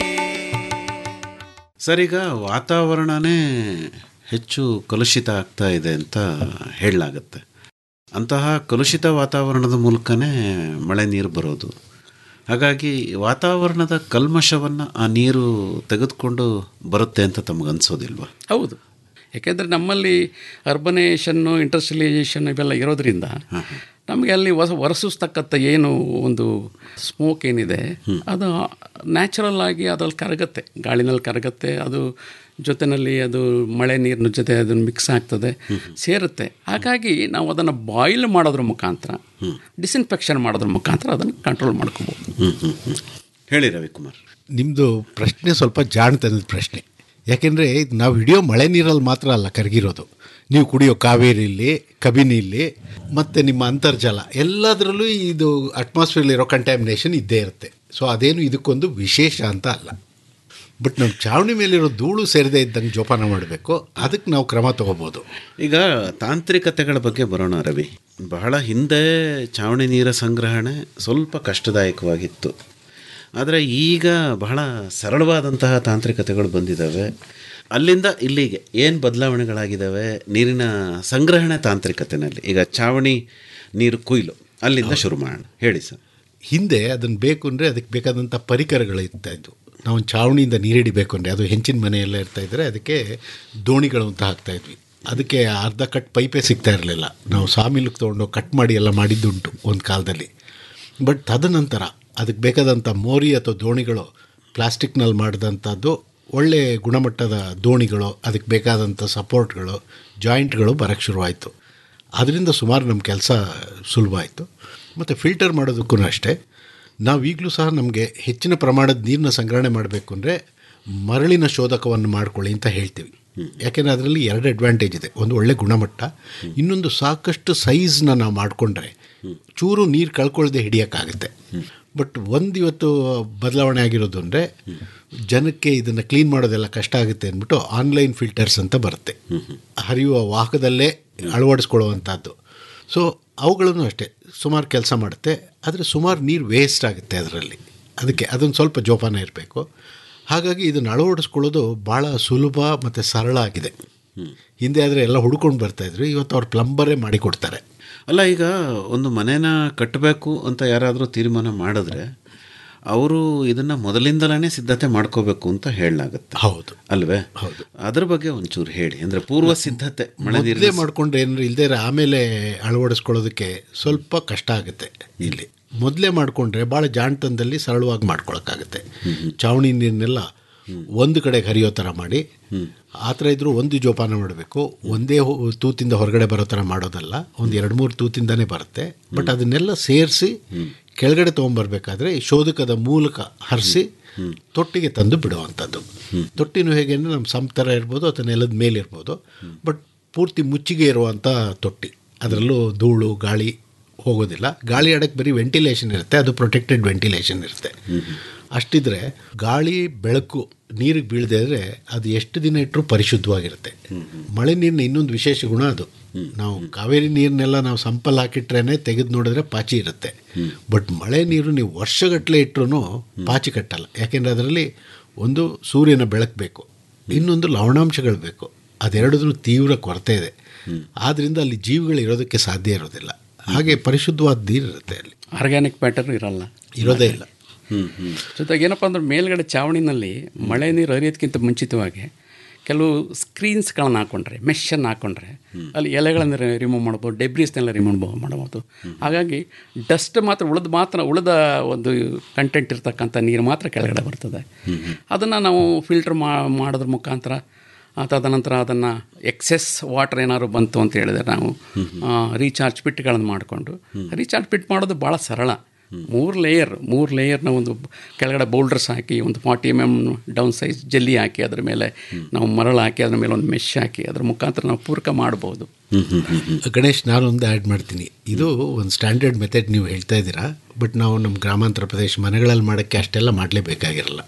ಸರ್ ಈಗ ವಾತಾವರಣನೇ ಹೆಚ್ಚು ಕಲುಷಿತ ಆಗ್ತಾ ಇದೆ ಅಂತ ಹೇಳಲಾಗತ್ತೆ ಅಂತಹ ಕಲುಷಿತ ವಾತಾವರಣದ ಮೂಲಕನೇ ಮಳೆ ನೀರು ಬರೋದು ಹಾಗಾಗಿ ವಾತಾವರಣದ ಕಲ್ಮಶವನ್ನು ಆ ನೀರು ತೆಗೆದುಕೊಂಡು ಬರುತ್ತೆ ಅಂತ ತಮಗನ್ಸೋದಿಲ್ವಾ ಹೌದು ಯಾಕೆಂದರೆ ನಮ್ಮಲ್ಲಿ ಅರ್ಬನೇಷನ್ನು ಇಂಡಸ್ಟ್ರಿಯಲೈಸೇಷನ್ ಇವೆಲ್ಲ ಇರೋದ್ರಿಂದ ನಮಗೆ ಅಲ್ಲಿ ಹೊಸ ಹೊರಸೂಸ್ತಕ್ಕಂಥ ಏನು ಒಂದು ಸ್ಮೋಕ್ ಏನಿದೆ ಅದು ನ್ಯಾಚುರಲ್ ಆಗಿ ಅದ್ರಲ್ಲಿ ಕರಗತ್ತೆ ಗಾಳಿನಲ್ಲಿ ಕರಗತ್ತೆ ಅದು ಜೊತೆಯಲ್ಲಿ ಅದು ಮಳೆ ನೀರಿನ ಜೊತೆ ಅದನ್ನು ಮಿಕ್ಸ್ ಆಗ್ತದೆ ಸೇರುತ್ತೆ ಹಾಗಾಗಿ ನಾವು ಅದನ್ನು ಬಾಯ್ಲ್ ಮಾಡೋದ್ರ ಮುಖಾಂತರ ಡಿಸ್ಇನ್ಫೆಕ್ಷನ್ ಮಾಡೋದ್ರ ಮುಖಾಂತರ ಅದನ್ನು ಕಂಟ್ರೋಲ್ ಮಾಡ್ಕೋಬೋದು ಹೇಳಿ ರವಿಕುಮಾರ್ ನಿಮ್ಮದು ಪ್ರಶ್ನೆ ಸ್ವಲ್ಪ ಜಾಣತನದ ಪ್ರಶ್ನೆ ಯಾಕೆಂದರೆ ನಾವು ಹಿಡಿಯೋ ಮಳೆ ನೀರಲ್ಲಿ ಮಾತ್ರ ಅಲ್ಲ ಕರಗಿರೋದು ನೀವು ಕುಡಿಯೋ ಕಾವೇರಿಲಿ ಕಬಿನಿಲಿ ಮತ್ತು ನಿಮ್ಮ ಅಂತರ್ಜಲ ಎಲ್ಲದರಲ್ಲೂ ಇದು ಅಟ್ಮಾಸ್ಫಿಯರ್ಲಿರೋ ಕಂಟ್ಯಾಮಿನೇಷನ್ ಇದ್ದೇ ಇರುತ್ತೆ ಸೊ ಅದೇನು ಇದಕ್ಕೊಂದು ವಿಶೇಷ ಅಂತ ಅಲ್ಲ ಬಟ್ ನಮ್ಮ ಚಾವಣಿ ಮೇಲಿರೋ ಧೂಳು ಸೇರದೇ ಇದ್ದಂಗೆ ಜೋಪಾನ ಮಾಡಬೇಕು ಅದಕ್ಕೆ ನಾವು ಕ್ರಮ ತಗೋಬೋದು ಈಗ ತಾಂತ್ರಿಕತೆಗಳ ಬಗ್ಗೆ ಬರೋಣ ರವಿ ಬಹಳ ಹಿಂದೆ ಚಾವಣಿ ನೀರ ಸಂಗ್ರಹಣೆ ಸ್ವಲ್ಪ ಕಷ್ಟದಾಯಕವಾಗಿತ್ತು ಆದರೆ ಈಗ ಬಹಳ ಸರಳವಾದಂತಹ ತಾಂತ್ರಿಕತೆಗಳು ಬಂದಿದ್ದಾವೆ ಅಲ್ಲಿಂದ ಇಲ್ಲಿಗೆ ಏನು ಬದಲಾವಣೆಗಳಾಗಿದ್ದಾವೆ ನೀರಿನ ಸಂಗ್ರಹಣೆ ತಾಂತ್ರಿಕತೆನಲ್ಲಿ ಈಗ ಚಾವಣಿ ನೀರು ಕೊಯ್ಲು ಅಲ್ಲಿಂದ ಶುರು ಮಾಡೋಣ ಹೇಳಿ ಸರ್ ಹಿಂದೆ ಅದನ್ನು ಬೇಕು ಅಂದರೆ ಅದಕ್ಕೆ ಬೇಕಾದಂಥ ಪರಿಕರಗಳು ಇರ್ತಾ ಇದ್ವು ನಾವು ಚಾವಣಿಯಿಂದ ನೀರು ಹಿಡಿಬೇಕು ಅಂದರೆ ಅದು ಹೆಂಚಿನ ಮನೆಯೆಲ್ಲ ಇರ್ತಾ ಇದ್ದರೆ ಅದಕ್ಕೆ ದೋಣಿಗಳು ಅಂತ ಹಾಕ್ತಾ ಇದ್ವಿ ಅದಕ್ಕೆ ಅರ್ಧ ಕಟ್ ಪೈಪೇ ಸಿಗ್ತಾ ಇರಲಿಲ್ಲ ನಾವು ಸಾಮಿಲಿಗೆ ತೊಗೊಂಡು ಕಟ್ ಮಾಡಿ ಎಲ್ಲ ಮಾಡಿದ್ದುಂಟು ಒಂದು ಕಾಲದಲ್ಲಿ ಬಟ್ ತದನಂತರ ಅದಕ್ಕೆ ಬೇಕಾದಂಥ ಮೋರಿ ಅಥವಾ ದೋಣಿಗಳು ಪ್ಲಾಸ್ಟಿಕ್ನಲ್ಲಿ ಮಾಡಿದಂಥದ್ದು ಒಳ್ಳೆಯ ಗುಣಮಟ್ಟದ ದೋಣಿಗಳು ಅದಕ್ಕೆ ಬೇಕಾದಂಥ ಸಪೋರ್ಟ್ಗಳು ಜಾಯಿಂಟ್ಗಳು ಬರೋಕ್ಕೆ ಶುರುವಾಯಿತು ಅದರಿಂದ ಸುಮಾರು ನಮ್ಮ ಕೆಲಸ ಸುಲಭ ಆಯಿತು ಮತ್ತು ಫಿಲ್ಟರ್ ಮಾಡೋದಕ್ಕೂ ಅಷ್ಟೇ ನಾವು ಈಗಲೂ ಸಹ ನಮಗೆ ಹೆಚ್ಚಿನ ಪ್ರಮಾಣದ ನೀರನ್ನ ಸಂಗ್ರಹಣೆ ಮಾಡಬೇಕು ಅಂದರೆ ಮರಳಿನ ಶೋಧಕವನ್ನು ಮಾಡ್ಕೊಳ್ಳಿ ಅಂತ ಹೇಳ್ತೀವಿ ಯಾಕೆಂದರೆ ಅದರಲ್ಲಿ ಎರಡು ಅಡ್ವಾಂಟೇಜ್ ಇದೆ ಒಂದು ಒಳ್ಳೆ ಗುಣಮಟ್ಟ ಇನ್ನೊಂದು ಸಾಕಷ್ಟು ಸೈಜ್ನ ನಾವು ಮಾಡಿಕೊಂಡ್ರೆ ಚೂರು ನೀರು ಕಳ್ಕೊಳ್ಳದೆ ಹಿಡಿಯೋಕ್ಕಾಗುತ್ತೆ ಬಟ್ ಒಂದು ಇವತ್ತು ಬದಲಾವಣೆ ಆಗಿರೋದು ಅಂದರೆ ಜನಕ್ಕೆ ಇದನ್ನು ಕ್ಲೀನ್ ಮಾಡೋದೆಲ್ಲ ಕಷ್ಟ ಆಗುತ್ತೆ ಅಂದ್ಬಿಟ್ಟು ಆನ್ಲೈನ್ ಫಿಲ್ಟರ್ಸ್ ಅಂತ ಬರುತ್ತೆ ಹರಿಯುವ ವಾಹಕದಲ್ಲೇ ಅಳವಡಿಸ್ಕೊಳ್ಳುವಂಥದ್ದು ಸೊ ಅವುಗಳನ್ನು ಅಷ್ಟೇ ಸುಮಾರು ಕೆಲಸ ಮಾಡುತ್ತೆ ಆದರೆ ಸುಮಾರು ನೀರು ವೇಸ್ಟ್ ಆಗುತ್ತೆ ಅದರಲ್ಲಿ ಅದಕ್ಕೆ ಅದೊಂದು ಸ್ವಲ್ಪ ಜೋಪಾನ ಇರಬೇಕು ಹಾಗಾಗಿ ಇದನ್ನು ಅಳವಡಿಸ್ಕೊಳ್ಳೋದು ಭಾಳ ಸುಲಭ ಮತ್ತು ಸರಳ ಆಗಿದೆ ಹಿಂದೆ ಆದರೆ ಎಲ್ಲ ಹುಡ್ಕೊಂಡು ಬರ್ತಾಯಿದ್ರು ಇವತ್ತು ಅವ್ರು ಪ್ಲಂಬರೇ ಮಾಡಿಕೊಡ್ತಾರೆ ಅಲ್ಲ ಈಗ ಒಂದು ಮನೇನ ಕಟ್ಟಬೇಕು ಅಂತ ಯಾರಾದರೂ ತೀರ್ಮಾನ ಮಾಡಿದ್ರೆ ಅವರು ಇದನ್ನ ಮೊದಲಿಂದಲೇ ಸಿದ್ಧತೆ ಮಾಡ್ಕೋಬೇಕು ಅಂತ ಹೇಳಲಾಗುತ್ತೆ ಹೌದು ಅಲ್ವೇ ಹೌದು ಅದ್ರ ಬಗ್ಗೆ ಒಂಚೂರು ಹೇಳಿ ಅಂದ್ರೆ ಪೂರ್ವ ಸಿದ್ಧತೆ ಮಳೆ ಮೊದಲೇ ನೀರಿನ ಮಾಡ್ಕೊಂಡ್ರೆ ಏನಾರು ಇಲ್ಲದೆ ಆಮೇಲೆ ಅಳವಡಿಸ್ಕೊಳ್ಳೋದಕ್ಕೆ ಸ್ವಲ್ಪ ಕಷ್ಟ ಆಗುತ್ತೆ ಇಲ್ಲಿ ಮೊದಲೇ ಮಾಡಿಕೊಂಡ್ರೆ ಭಾಳ ಜಾಣತನದಲ್ಲಿ ಸರಳವಾಗಿ ಮಾಡ್ಕೊಳಕ್ಕಾಗುತ್ತೆ ಚಾವಣಿ ನೀರನ್ನೆಲ್ಲ ಒಂದು ಕಡೆ ಹರಿಯೋ ಥರ ಮಾಡಿ ಆ ಥರ ಇದ್ರೂ ಒಂದು ಜೋಪಾನ ಮಾಡಬೇಕು ಒಂದೇ ಹೊ- ತೂತಿಂದ ಹೊರಗಡೆ ಬರೋ ಥರ ಮಾಡೋದಲ್ಲ ಒಂದು ಎರಡು ಮೂರು ತೂತಿಂದನೇ ಬರುತ್ತೆ ಬಟ್ ಅದನ್ನೆಲ್ಲ ಸೇರಿಸಿ ಕೆಳಗಡೆ ತೊಗೊಂಬರ್ಬೇಕಾದ್ರೆ ಈ ಶೋಧಕದ ಮೂಲಕ ಹರಿಸಿ ತೊಟ್ಟಿಗೆ ತಂದು ಬಿಡುವಂಥದ್ದು ತೊಟ್ಟಿನೂ ಹೇಗೆ ಅಂದರೆ ನಮ್ಮ ಸಮ್ ಥರ ಇರ್ಬೋದು ಅಥವಾ ನೆಲದ ಮೇಲೆ ಇರ್ಬೋದು ಬಟ್ ಪೂರ್ತಿ ಮುಚ್ಚಿಗೆ ಇರುವಂಥ ತೊಟ್ಟಿ ಅದರಲ್ಲೂ ಧೂಳು ಗಾಳಿ ಹೋಗೋದಿಲ್ಲ ಗಾಳಿ ಆಡಕ್ಕೆ ಬರೀ ವೆಂಟಿಲೇಷನ್ ಇರುತ್ತೆ ಅದು ಪ್ರೊಟೆಕ್ಟೆಡ್ ವೆಂಟಿಲೇಷನ್ ಇರುತ್ತೆ ಅಷ್ಟಿದ್ರೆ ಗಾಳಿ ಬೆಳಕು ನೀರಿಗೆ ಬೀಳದೆ ಇದ್ರೆ ಅದು ಎಷ್ಟು ದಿನ ಇಟ್ಟರೂ ಪರಿಶುದ್ಧವಾಗಿರುತ್ತೆ ಮಳೆ ನೀರಿನ ಇನ್ನೊಂದು ವಿಶೇಷ ಗುಣ ಅದು ನಾವು ಕಾವೇರಿ ನೀರನ್ನೆಲ್ಲ ನಾವು ಸಂಪಲ್ ಹಾಕಿಟ್ರೇನೆ ತೆಗೆದು ನೋಡಿದ್ರೆ ಪಾಚಿ ಇರುತ್ತೆ ಬಟ್ ಮಳೆ ನೀರು ನೀವು ವರ್ಷಗಟ್ಟಲೆ ಇಟ್ಟರು ಪಾಚಿ ಕಟ್ಟಲ್ಲ ಯಾಕೆಂದರೆ ಅದರಲ್ಲಿ ಒಂದು ಸೂರ್ಯನ ಬೆಳಕು ಬೇಕು ಇನ್ನೊಂದು ಲವಣಾಂಶಗಳು ಬೇಕು ಅದೆರಡೂ ತೀವ್ರ ಕೊರತೆ ಇದೆ ಆದ್ದರಿಂದ ಅಲ್ಲಿ ಜೀವಿಗಳು ಇರೋದಕ್ಕೆ ಸಾಧ್ಯ ಇರೋದಿಲ್ಲ ಹಾಗೆ ಪರಿಶುದ್ಧವಾದ ನೀರು ಇರುತ್ತೆ ಅಲ್ಲಿ ಆರ್ಗ್ಯಾನಿಕ್ ಮ್ಯಾಟರ್ ಇರಲ್ಲ ಇರೋದೇ ಇಲ್ಲ ಜೊತೆಗೆ ಏನಪ್ಪ ಅಂದ್ರೆ ಮೇಲ್ಗಡೆ ಚಾವಣಿನಲ್ಲಿ ಮಳೆ ನೀರು ಹರಿಯೋದಕ್ಕಿಂತ ಮುಂಚಿತವಾಗಿ ಕೆಲವು ಸ್ಕ್ರೀನ್ಸ್ಗಳನ್ನ ಹಾಕೊಂಡ್ರೆ ಮೆಷನ್ನು ಹಾಕೊಂಡ್ರೆ ಅಲ್ಲಿ ಎಲೆಗಳನ್ನು ರಿಮೂವ್ ಮಾಡ್ಬೋದು ಡೆಬ್ರೀಸ್ನೆಲ್ಲ ರಿಮೂವ್ ಮಾಡ್ಬೋದು ಹಾಗಾಗಿ ಡಸ್ಟ್ ಮಾತ್ರ ಉಳಿದ ಮಾತ್ರ ಉಳಿದ ಒಂದು ಕಂಟೆಂಟ್ ಇರ್ತಕ್ಕಂಥ ನೀರು ಮಾತ್ರ ಕೆಳಗಡೆ ಬರ್ತದೆ ಅದನ್ನು ನಾವು ಫಿಲ್ಟರ್ ಮಾಡೋದ್ರ ಮುಖಾಂತರ ಆ ತದನಂತರ ಅದನ್ನು ಎಕ್ಸೆಸ್ ವಾಟರ್ ಏನಾದ್ರು ಬಂತು ಅಂತ ಹೇಳಿದ್ರೆ ನಾವು ರೀಚಾರ್ಜ್ ಪಿಟ್ಗಳನ್ನು ಮಾಡಿಕೊಂಡು ರೀಚಾರ್ಜ್ ಪಿಟ್ ಮಾಡೋದು ಭಾಳ ಸರಳ ಮೂರು ಲೇಯರ್ ಮೂರು ಲೇಯರ್ನ ಒಂದು ಕೆಳಗಡೆ ಬೌಲ್ಡರ್ಸ್ ಹಾಕಿ ಒಂದು forty M M down size ಜಲ್ಲಿ ಹಾಕಿ ಅದ್ರ ಮೇಲೆ ನಾವು ಮರಳು ಹಾಕಿ ಅದ್ರ ಮೇಲೆ ಒಂದು ಮೆಶ್ ಹಾಕಿ ಅದ್ರ ಮುಖಾಂತರ ನಾವು ಪೂರಕ ಮಾಡ್ಬೋದು ಗಣೇಶ್ ನಾನೊಂದು ಆ್ಯಡ್ ಮಾಡ್ತೀನಿ ಇದು ಒಂದು ಸ್ಟ್ಯಾಂಡರ್ಡ್ ಮೆಥಡ್ ನೀವು ಹೇಳ್ತಾ ಇದ್ದೀರಾ ಬಟ್ ನಾವು ನಮ್ಮ ಗ್ರಾಮಾಂತರ ಪ್ರದೇಶ ಮನೆಗಳಲ್ಲಿ ಮಾಡೋಕ್ಕೆ ಅಷ್ಟೆಲ್ಲ ಮಾಡಲೇಬೇಕಾಗಿರಲ್ಲ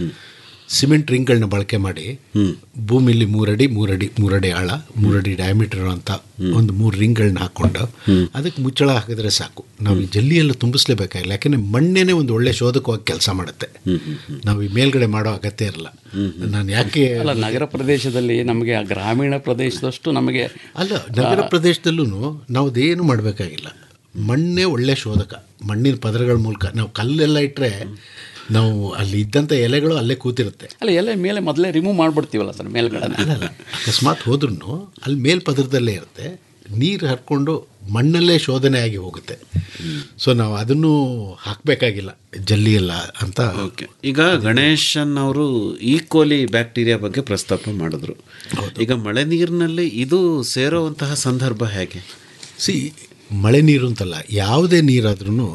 ಸಿಮೆಂಟ್ ರಿಂಗ್ಗಳನ್ನ ಬಳಕೆ ಮಾಡಿ ಭೂಮಿಲಿ ಮೂರಡಿ ಮೂರಡಿ ಮೂರಡಿ ಆಳ ಮೂರಡಿ ಡಯಾಮೀಟರ್ ಅಂತ ಒಂದು ಮೂರು ರಿಂಗ್ಗಳನ್ನ ಹಾಕ್ಕೊಂಡು ಅದಕ್ಕೆ ಮುಚ್ಚಳ ಹಾಕಿದ್ರೆ ಸಾಕು ನಾವು ಈ ಜಲ್ಲಿಯೆಲ್ಲ ತುಂಬಿಸ್ಲೇಬೇಕಾಗಿಲ್ಲ ಯಾಕೆಂದರೆ ಮಣ್ಣೇನೆ ಒಂದು ಒಳ್ಳೆ ಶೋಧಕವಾಗಿ ಕೆಲಸ ಮಾಡುತ್ತೆ ನಾವು ಈ ಮೇಲ್ಗಡೆ ಮಾಡೋ ಅಗತ್ಯ ಇರಲ್ಲ ನಾನು ಯಾಕೆ ಅಲ್ಲ ನಗರ ಪ್ರದೇಶದಲ್ಲಿ ನಮಗೆ ಆ ಗ್ರಾಮೀಣ ಪ್ರದೇಶದಷ್ಟು ನಮಗೆ ಅಲ್ಲ ನಗರ ಪ್ರದೇಶದಲ್ಲೂ ನಾವು ಅದೇನು ಮಾಡಬೇಕಾಗಿಲ್ಲ ಮಣ್ಣೇ ಒಳ್ಳೆ ಶೋಧಕ ಮಣ್ಣಿನ ಪದರಗಳ ಮೂಲಕ ನಾವು ಕಲ್ಲೆಲ್ಲ ಇಟ್ಟರೆ ನಾವು ಅಲ್ಲಿ ಇದ್ದಂಥ ಎಲೆಗಳು ಅಲ್ಲೇ ಕೂತಿರುತ್ತೆ ಅಲ್ಲ ಎಲೆ ಮೇಲೆ ಮೊದಲೇ ರಿಮೂವ್ ಮಾಡಿಬಿಡ್ತೀವಲ್ಲ ಸರ್ ಮೇಲ್ಗಡೆ ಅಲ್ಲಲ್ಲ ಅಕಸ್ಮಾತ್ ಹೋದ್ರೂ ಅಲ್ಲಿ ಮೇಲ್ಪದರದಲ್ಲೇ ಇರುತ್ತೆ ನೀರು ಹರ್ಕೊಂಡು ಮಣ್ಣಲ್ಲೇ ಶೋಧನೆ ಆಗಿ ಹೋಗುತ್ತೆ ಸೊ ನಾವು ಅದನ್ನು ಹಾಕಬೇಕಾಗಿಲ್ಲ ಜಲ್ಲಿ ಎಲ್ಲ ಅಂತ ಓಕೆ ಈಗ ಗಣೇಶನ್ ಅವರು ಈಕೋಲಿ ಬ್ಯಾಕ್ಟೀರಿಯಾ ಬಗ್ಗೆ ಪ್ರಸ್ತಾಪ ಮಾಡಿದ್ರು ಈಗ ಮಳೆ ನೀರಿನಲ್ಲಿ ಇದು ಸೇರೋವಂತಹ ಸಂದರ್ಭ ಹೇಗೆ ಸಿ ಮಳೆ ನೀರು ಅಂತಲ್ಲ ಯಾವುದೇ ನೀರಾದ್ರೂ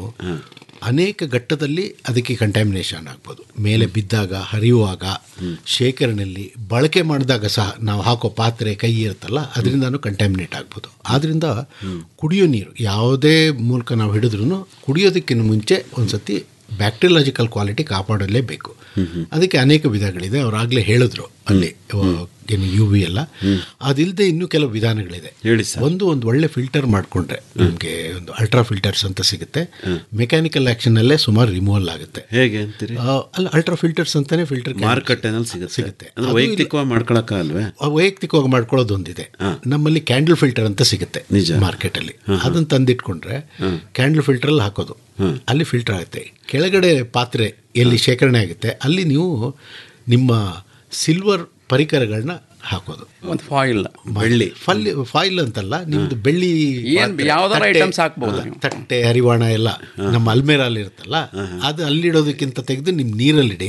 ಅನೇಕ ಘಟ್ಟದಲ್ಲಿ ಅದಕ್ಕೆ ಕಂಟ್ಯಾಮಿನೇಷನ್ ಆಗ್ಬೋದು ಮೇಲೆ ಬಿದ್ದಾಗ ಹರಿಯುವಾಗ ಶೇಖರಣೆಯಲ್ಲಿ ಬಳಕೆ ಮಾಡಿದಾಗ ಸಹ ನಾವು ಹಾಕೋ ಪಾತ್ರೆ ಕೈ ಇರುತ್ತಲ್ಲ ಅದರಿಂದನೂ ಕಂಟ್ಯಾಮಿನೇಟ್ ಆಗ್ಬೋದು ಆದ್ದರಿಂದ ಕುಡಿಯೋ ನೀರು ಯಾವುದೇ ಮೂಲಕ ನಾವು ಹಿಡಿದ್ರೂ ಕುಡಿಯೋದಕ್ಕಿಂತ ಮುಂಚೆ ಒಂದು ಸತಿ ಬ್ಯಾಕ್ಟೀರಿಯಾಲಜಿಕಲ್ ಕ್ವಾಲಿಟಿ ಕಾಪಾಡಲೇಬೇಕು ಅದಕ್ಕೆ ಅನೇಕ ವಿಧಗಳಿದೆ ಅವರಾಗಲೇ ಹೇಳಿದ್ರು ಅಲ್ಲಿ ಏನು ಯು ವಿ ಎಲ್ಲ ಅದಿಲ್ಲದೆ ಇನ್ನೂ ಕೆಲವು ವಿಧಾನಗಳಿದೆ ಹೇಳಿ ಒಂದು ಒಂದು ಒಳ್ಳೆ ಫಿಲ್ಟರ್ ಮಾಡಿಕೊಂಡ್ರೆ ನಮಗೆ ಒಂದು ಅಲ್ಟ್ರಾ ಫಿಲ್ಟರ್ಸ್ ಅಂತ ಸಿಗುತ್ತೆ ಮೆಕ್ಯಾನಿಕಲ್ ಆ್ಯಕ್ಷನಲ್ಲೇ ಸುಮಾರು ರಿಮೂವಲ್ ಆಗುತ್ತೆ ಹೇಗೆ ಅಂತೀರಿ ಆ, ಅಲ್ಲ ಅಲ್ಟ್ರಾ ಫಿಲ್ಟರ್ಸ್ ಅಂತಾನೆ ಫಿಲ್ಟರ್ ಮಾರುಕಟ್ಟೆನಲ್ಲಿ ಸಿಗುತ್ತೆ ಸಿಗುತ್ತೆ ಅಂದ್ರೆ ವೈಯಕ್ತಿಕವಾಗಿ ಮಾಡ್ಕೊಳಕ್ಕ ಅಲ್ವೇ ವೈಯಕ್ತಿಕವಾಗಿ ಮಾಡ್ಕೊಳ್ಳೋದು ಒಂದಿದೆ ನಮ್ಮಲ್ಲಿ ಕ್ಯಾಂಡಲ್ ಫಿಲ್ಟರ್ ಅಂತ ಸಿಗುತ್ತೆ ನಿಜ. ಮಾರ್ಕೆಟಲ್ಲಿ ಅದನ್ನು ತಂದಿಟ್ಕೊಂಡ್ರೆ ಕ್ಯಾಂಡಲ್ ಫಿಲ್ಟರಲ್ಲಿ ಹಾಕೋದು ಅಲ್ಲಿ ಫಿಲ್ಟರ್ ಆಗುತ್ತೆ ಕೆಳಗಡೆ ಪಾತ್ರೆ ಎಲ್ಲಿ ಶೇಖರಣೆ ಆಗುತ್ತೆ ಅಲ್ಲಿ ನೀವು ನಿಮ್ಮ ಸಿಲ್ವರ್ ಪರಿಕರಗಳನ್ನ ಹಾಕೋದು ಒಂದು ಫಾಯಿಲ್ ಬೆಳ್ಳಿ ಫಲ್ ಫಾಯಿಲ್ ಅಂತಲ್ಲ ನಿಮ್ದು ಬೆಳ್ಳಿ ಏನ್ ಪಾತ್ರೆ, ಯಾವ್ದಾರ ತಟ್ಟೆ, items ಹಾಕ್ಬೋದು ಹಾ, ನೀವು. ತಟ್ಟೆ ಹರಿವಾಣ ಎಲ್ಲ ನಮ್ಮ ಅಲ್ಮೇರಲ್ಲಿ ಇರುತ್ತಲ್ಲ ಅದು ಅಲ್ಲಿಡೋದಕ್ಕಿಂತ ತೆಗೆದು ನಿಮ್ಮ ನೀರಲ್ಲಿಡಿ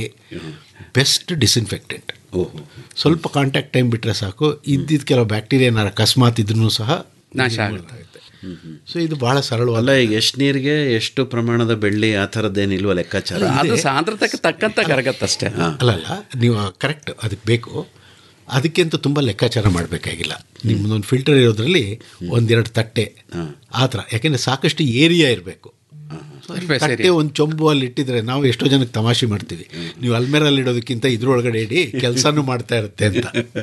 ಬೆಸ್ಟ್ ಡಿಸ್ಇನ್ಫೆಕ್ಟೆಂಟ್ ಓಹೋ ಸ್ವಲ್ಪ ಕಾಂಟ್ಯಾಕ್ಟ್ ಟೈಮ್ ಬಿಟ್ಟರೆ ಸಾಕು ಇದ್ದಿದ್ದು ಕೆಲವು ಬ್ಯಾಕ್ಟೀರಿಯಾ ಏನಾರು ಅಕಸ್ಮಾತ್ ಇದ್ರೂ ಸಹ ನಾಶ ಆಗುತ್ತೆ ಸೊ ಇದು ಬಹಳ ಸರಳವಲ್ಲ ಅಲ್ಲ ಈಗ ಎಷ್ಟು ನೀರಿಗೆ ಎಷ್ಟು ಪ್ರಮಾಣದ ಬೆಳ್ಳಿ ಆ ಥರದ್ದೇನಿಲ್ವ ಲೆಕ್ಕಾಚಾರ ಅದು ಸಾಂದ್ರತೆಗೆ ತಕ್ಕಂತ ಕರಗತ್ತಷ್ಟೇ ಅಲ್ಲಲ್ಲ ನೀವು ಕರೆಕ್ಟ್ ಅದಕ್ಕೆ ಬೇಕು ಅದಕ್ಕೆ ಅಂತ ತುಂಬ ಲೆಕ್ಕಾಚಾರ ಮಾಡಬೇಕಾಗಿಲ್ಲ ನಿಮ್ಮದೊಂದು ಫಿಲ್ಟರ್ ಇರೋದ್ರಲ್ಲಿ ಒಂದೆರಡು ತಟ್ಟೆ ಆ ಥರ ಯಾಕೆಂದರೆ ಸಾಕಷ್ಟು ಏರಿಯಾ ಇರಬೇಕು Surface ತಟ್ಟೆ area. ಒಂದು ಚೊಂಬು ಅಲ್ಲಿ ಇಟ್ಟಿದ್ರೆ ನಾವು ಎಷ್ಟೋ ಜನಕ್ಕೆ ತಮಾಷೆ ಮಾಡ್ತೀವಿ ನೀವು ಅಲ್ಮೇರಲ್ಲಿ ಇಡೋದಕ್ಕಿಂತ ಇದ್ರೊಳಗಡೆ ಇಡಿ ಕೆಲಸನೂ ಮಾಡ್ತಾ ಇರುತ್ತೆ ಅಂತ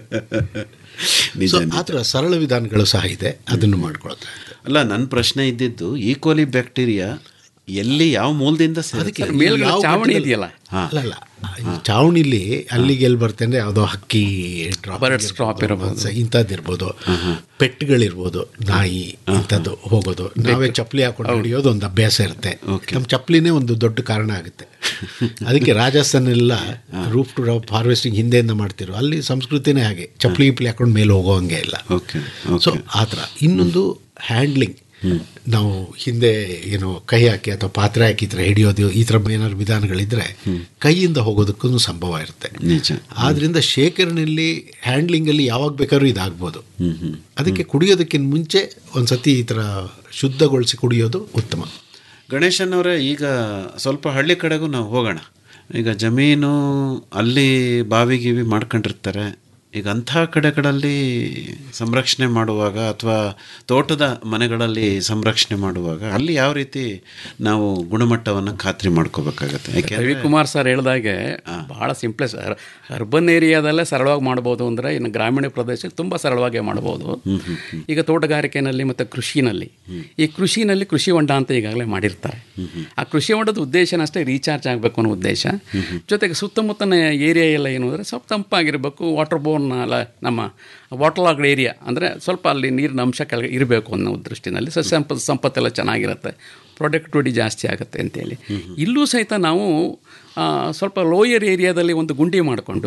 ನಿಜ, So, ನಿಜ. ಆ ಥರ ಸರಳ ವಿಧಾನಗಳು ಸಹ ಇದೆ ಅದನ್ನು ಮಾಡ್ಕೊಳ್ತಾ ಅಲ್ಲ ನನ್ನ ಪ್ರಶ್ನೆ ಇದ್ದಿದ್ದು ಈಕೋಲಿ ಬ್ಯಾಕ್ಟೀರಿಯಾ ಎಲ್ಲಿ ಯಾವ ಮೂಲದಿಂದ ಸೇರುತ್ತೆ? ಅದಕ್ಕೆ ಮೇಲ್ಗಡೆ ಯಾವ ಚಾವಣಿ ಘಟ್ಟದಲ್ಲಿ- ಇದೆಯಲ್ಲ ಹಾ. ಅಲ್ಲ ಅಲ್ಲ ಈ ಚಾವಣಿಲಿ ಅಲ್ಲಿಗೆ ಎಲ್ಲಿ ಬರ್ತದೆ ಅಂದರೆ ಯಾವುದೋ ಹಕ್ಕಿ Birds drop ಇರ್ಬೋದು. ಇಂಥದ್ದಿರ್ಬೋದು ಪೆಟ್ಗಳಿರ್ಬೋದು ನಾಯಿ ಇಂಥದ್ದು ಹೋಗೋದು ನಾವೇ ಚಪ್ಪಲಿ ಹಾಕೊಂಡು ಹಿಡಿಯೋದು ಒಂದು ಅಭ್ಯಾಸ ಇರುತ್ತೆ ನಮ್ಮ ಚಪ್ಪಲಿನೇ ಒಂದು ದೊಡ್ಡ ಕಾರಣ ಆಗುತ್ತೆ ಅದಕ್ಕೆ ರಾಜಸ್ಥಾನೆಲ್ಲ ರೂಫ್ ಟು ರಫ್ ಹಾರ್ವೆಸ್ಟಿಂಗ್ ಹಿಂದೆಯಿಂದ ಮಾಡ್ತಿರೋ ಅಲ್ಲಿ ಸಂಸ್ಕೃತಿನೇ ಹಾಗೆ ಚಪ್ಪಲಿ ಗಿಪ್ಲಿ ಹಾಕೊಂಡು ಮೇಲೆ ಹೋಗೋ ಹಂಗೆ ಇಲ್ಲ ಸೊ ಆ ಥರ ಇನ್ನೊಂದು ಹ್ಯಾಂಡ್ಲಿಂಗ್ ನಾವು ಹಿಂದೆ ಏನು ಕೈ ಹಾಕಿ ಅಥವಾ ಪಾತ್ರೆ ಹಾಕಿ ಈ ಥರ ಹಿಡಿಯೋದು ಈ ಥರ ಏನಾದ್ರು ವಿಧಾನಗಳಿದ್ರೆ ಕೈಯಿಂದ ಹೋಗೋದಕ್ಕೂ ಸಂಭವ ಇರುತ್ತೆ ನಿಜ ಆದ್ರಿಂದ ಶೇಖರಣೆಯಲ್ಲಿ ಹ್ಯಾಂಡ್ಲಿಂಗಲ್ಲಿ ಯಾವಾಗ ಬೇಕಾದ್ರೂ ಇದಾಗ್ಬೋದು ಅದಕ್ಕೆ ಕುಡಿಯೋದಕ್ಕಿಂತ ಮುಂಚೆ ಒಂದ್ಸತಿ ಈ ಥರ ಶುದ್ಧಗೊಳಿಸಿ ಕುಡಿಯೋದು ಉತ್ತಮ ಗಣೇಶನ್ ಅವರೇ ಈಗ ಸ್ವಲ್ಪ ಹಳ್ಳಿ ಕಡೆಗೂ ನಾವು ಹೋಗೋಣ ಈಗ ಜಮೀನು ಅಲ್ಲಿ ಬಾವಿ ಗೀವಿ ಮಾಡ್ಕೊಂಡಿರ್ತಾರೆ ಈಗ ಅಂಥ ಕಡೆಗಳಲ್ಲಿ ಸಂರಕ್ಷಣೆ ಮಾಡುವಾಗ ಅಥವಾ ತೋಟದ ಮನೆಗಳಲ್ಲಿ ಸಂರಕ್ಷಣೆ ಮಾಡುವಾಗ ಅಲ್ಲಿ ಯಾವ ರೀತಿ ನಾವು ಗುಣಮಟ್ಟವನ್ನು ಖಾತ್ರಿ ಮಾಡ್ಕೋಬೇಕಾಗತ್ತೆ ಯಾಕೆ ರವಿಕುಮಾರ್ ಸರ್ ಹೇಳ್ದಾಗೆ ಬಹಳ ಸಿಂಪ್ಲೆ ಸರ್ ಅರ್ಬನ್ ಏರಿಯಾದಲ್ಲೇ ಸರಳವಾಗಿ ಮಾಡ್ಬೋದು ಅಂದರೆ ಇನ್ನು ಗ್ರಾಮೀಣ ಪ್ರದೇಶಕ್ಕೆ ತುಂಬ ಸರಳವಾಗಿ ಮಾಡ್ಬೋದು ಈಗ ತೋಟಗಾರಿಕೆನಲ್ಲಿ ಮತ್ತು ಕೃಷಿನಲ್ಲಿ ಈ ಕೃಷಿನಲ್ಲಿ ಕೃಷಿ ಹೊಂಡ ಅಂತ ಈಗಾಗಲೇ ಮಾಡಿರ್ತಾರೆ ಆ ಕೃಷಿ ಹೊಂಡದ ಉದ್ದೇಶನ ಅಷ್ಟೇ ರೀಚಾರ್ಜ್ ಆಗಬೇಕು ಅನ್ನೋ ಉದ್ದೇಶ ಜೊತೆಗೆ ಸುತ್ತಮುತ್ತಲಿನ ಏರಿಯಾ ಎಲ್ಲ ಏನು ಅಂದರೆ ಸ್ವಲ್ಪ ತಂಪಾಗಿರಬೇಕು ವಾಟರ್ ಬೋರ್ನ್ ಅಲ್ಲ ನಮ್ಮ ವಾಟರ್ ಲಾಗ್ಡ್ ಏರಿಯಾ ಅಂದರೆ ಸ್ವಲ್ಪ ಅಲ್ಲಿ ನೀರಿನ ಅಂಶ ಕೆಳಗೆ ಇರಬೇಕು ಅನ್ನೋ ದೃಷ್ಟಿನಲ್ಲಿ ಸಸ್ಯ ಸಂಪ ಸಂಪತ್ತೆಲ್ಲ ಚೆನ್ನಾಗಿರುತ್ತೆ ಪ್ರೊಡಕ್ಟಿವಿಟಿ ಜಾಸ್ತಿ ಆಗುತ್ತೆ ಅಂತೇಳಿ ಇಲ್ಲೂ ಸಹಿತ ನಾವು ಆ, ಸ್ವಲ್ಪ ಲೋಯರ್ ಏರಿಯಾದಲ್ಲಿ ಒಂದು ಗುಂಡಿ ಮಾಡಿಕೊಂಡು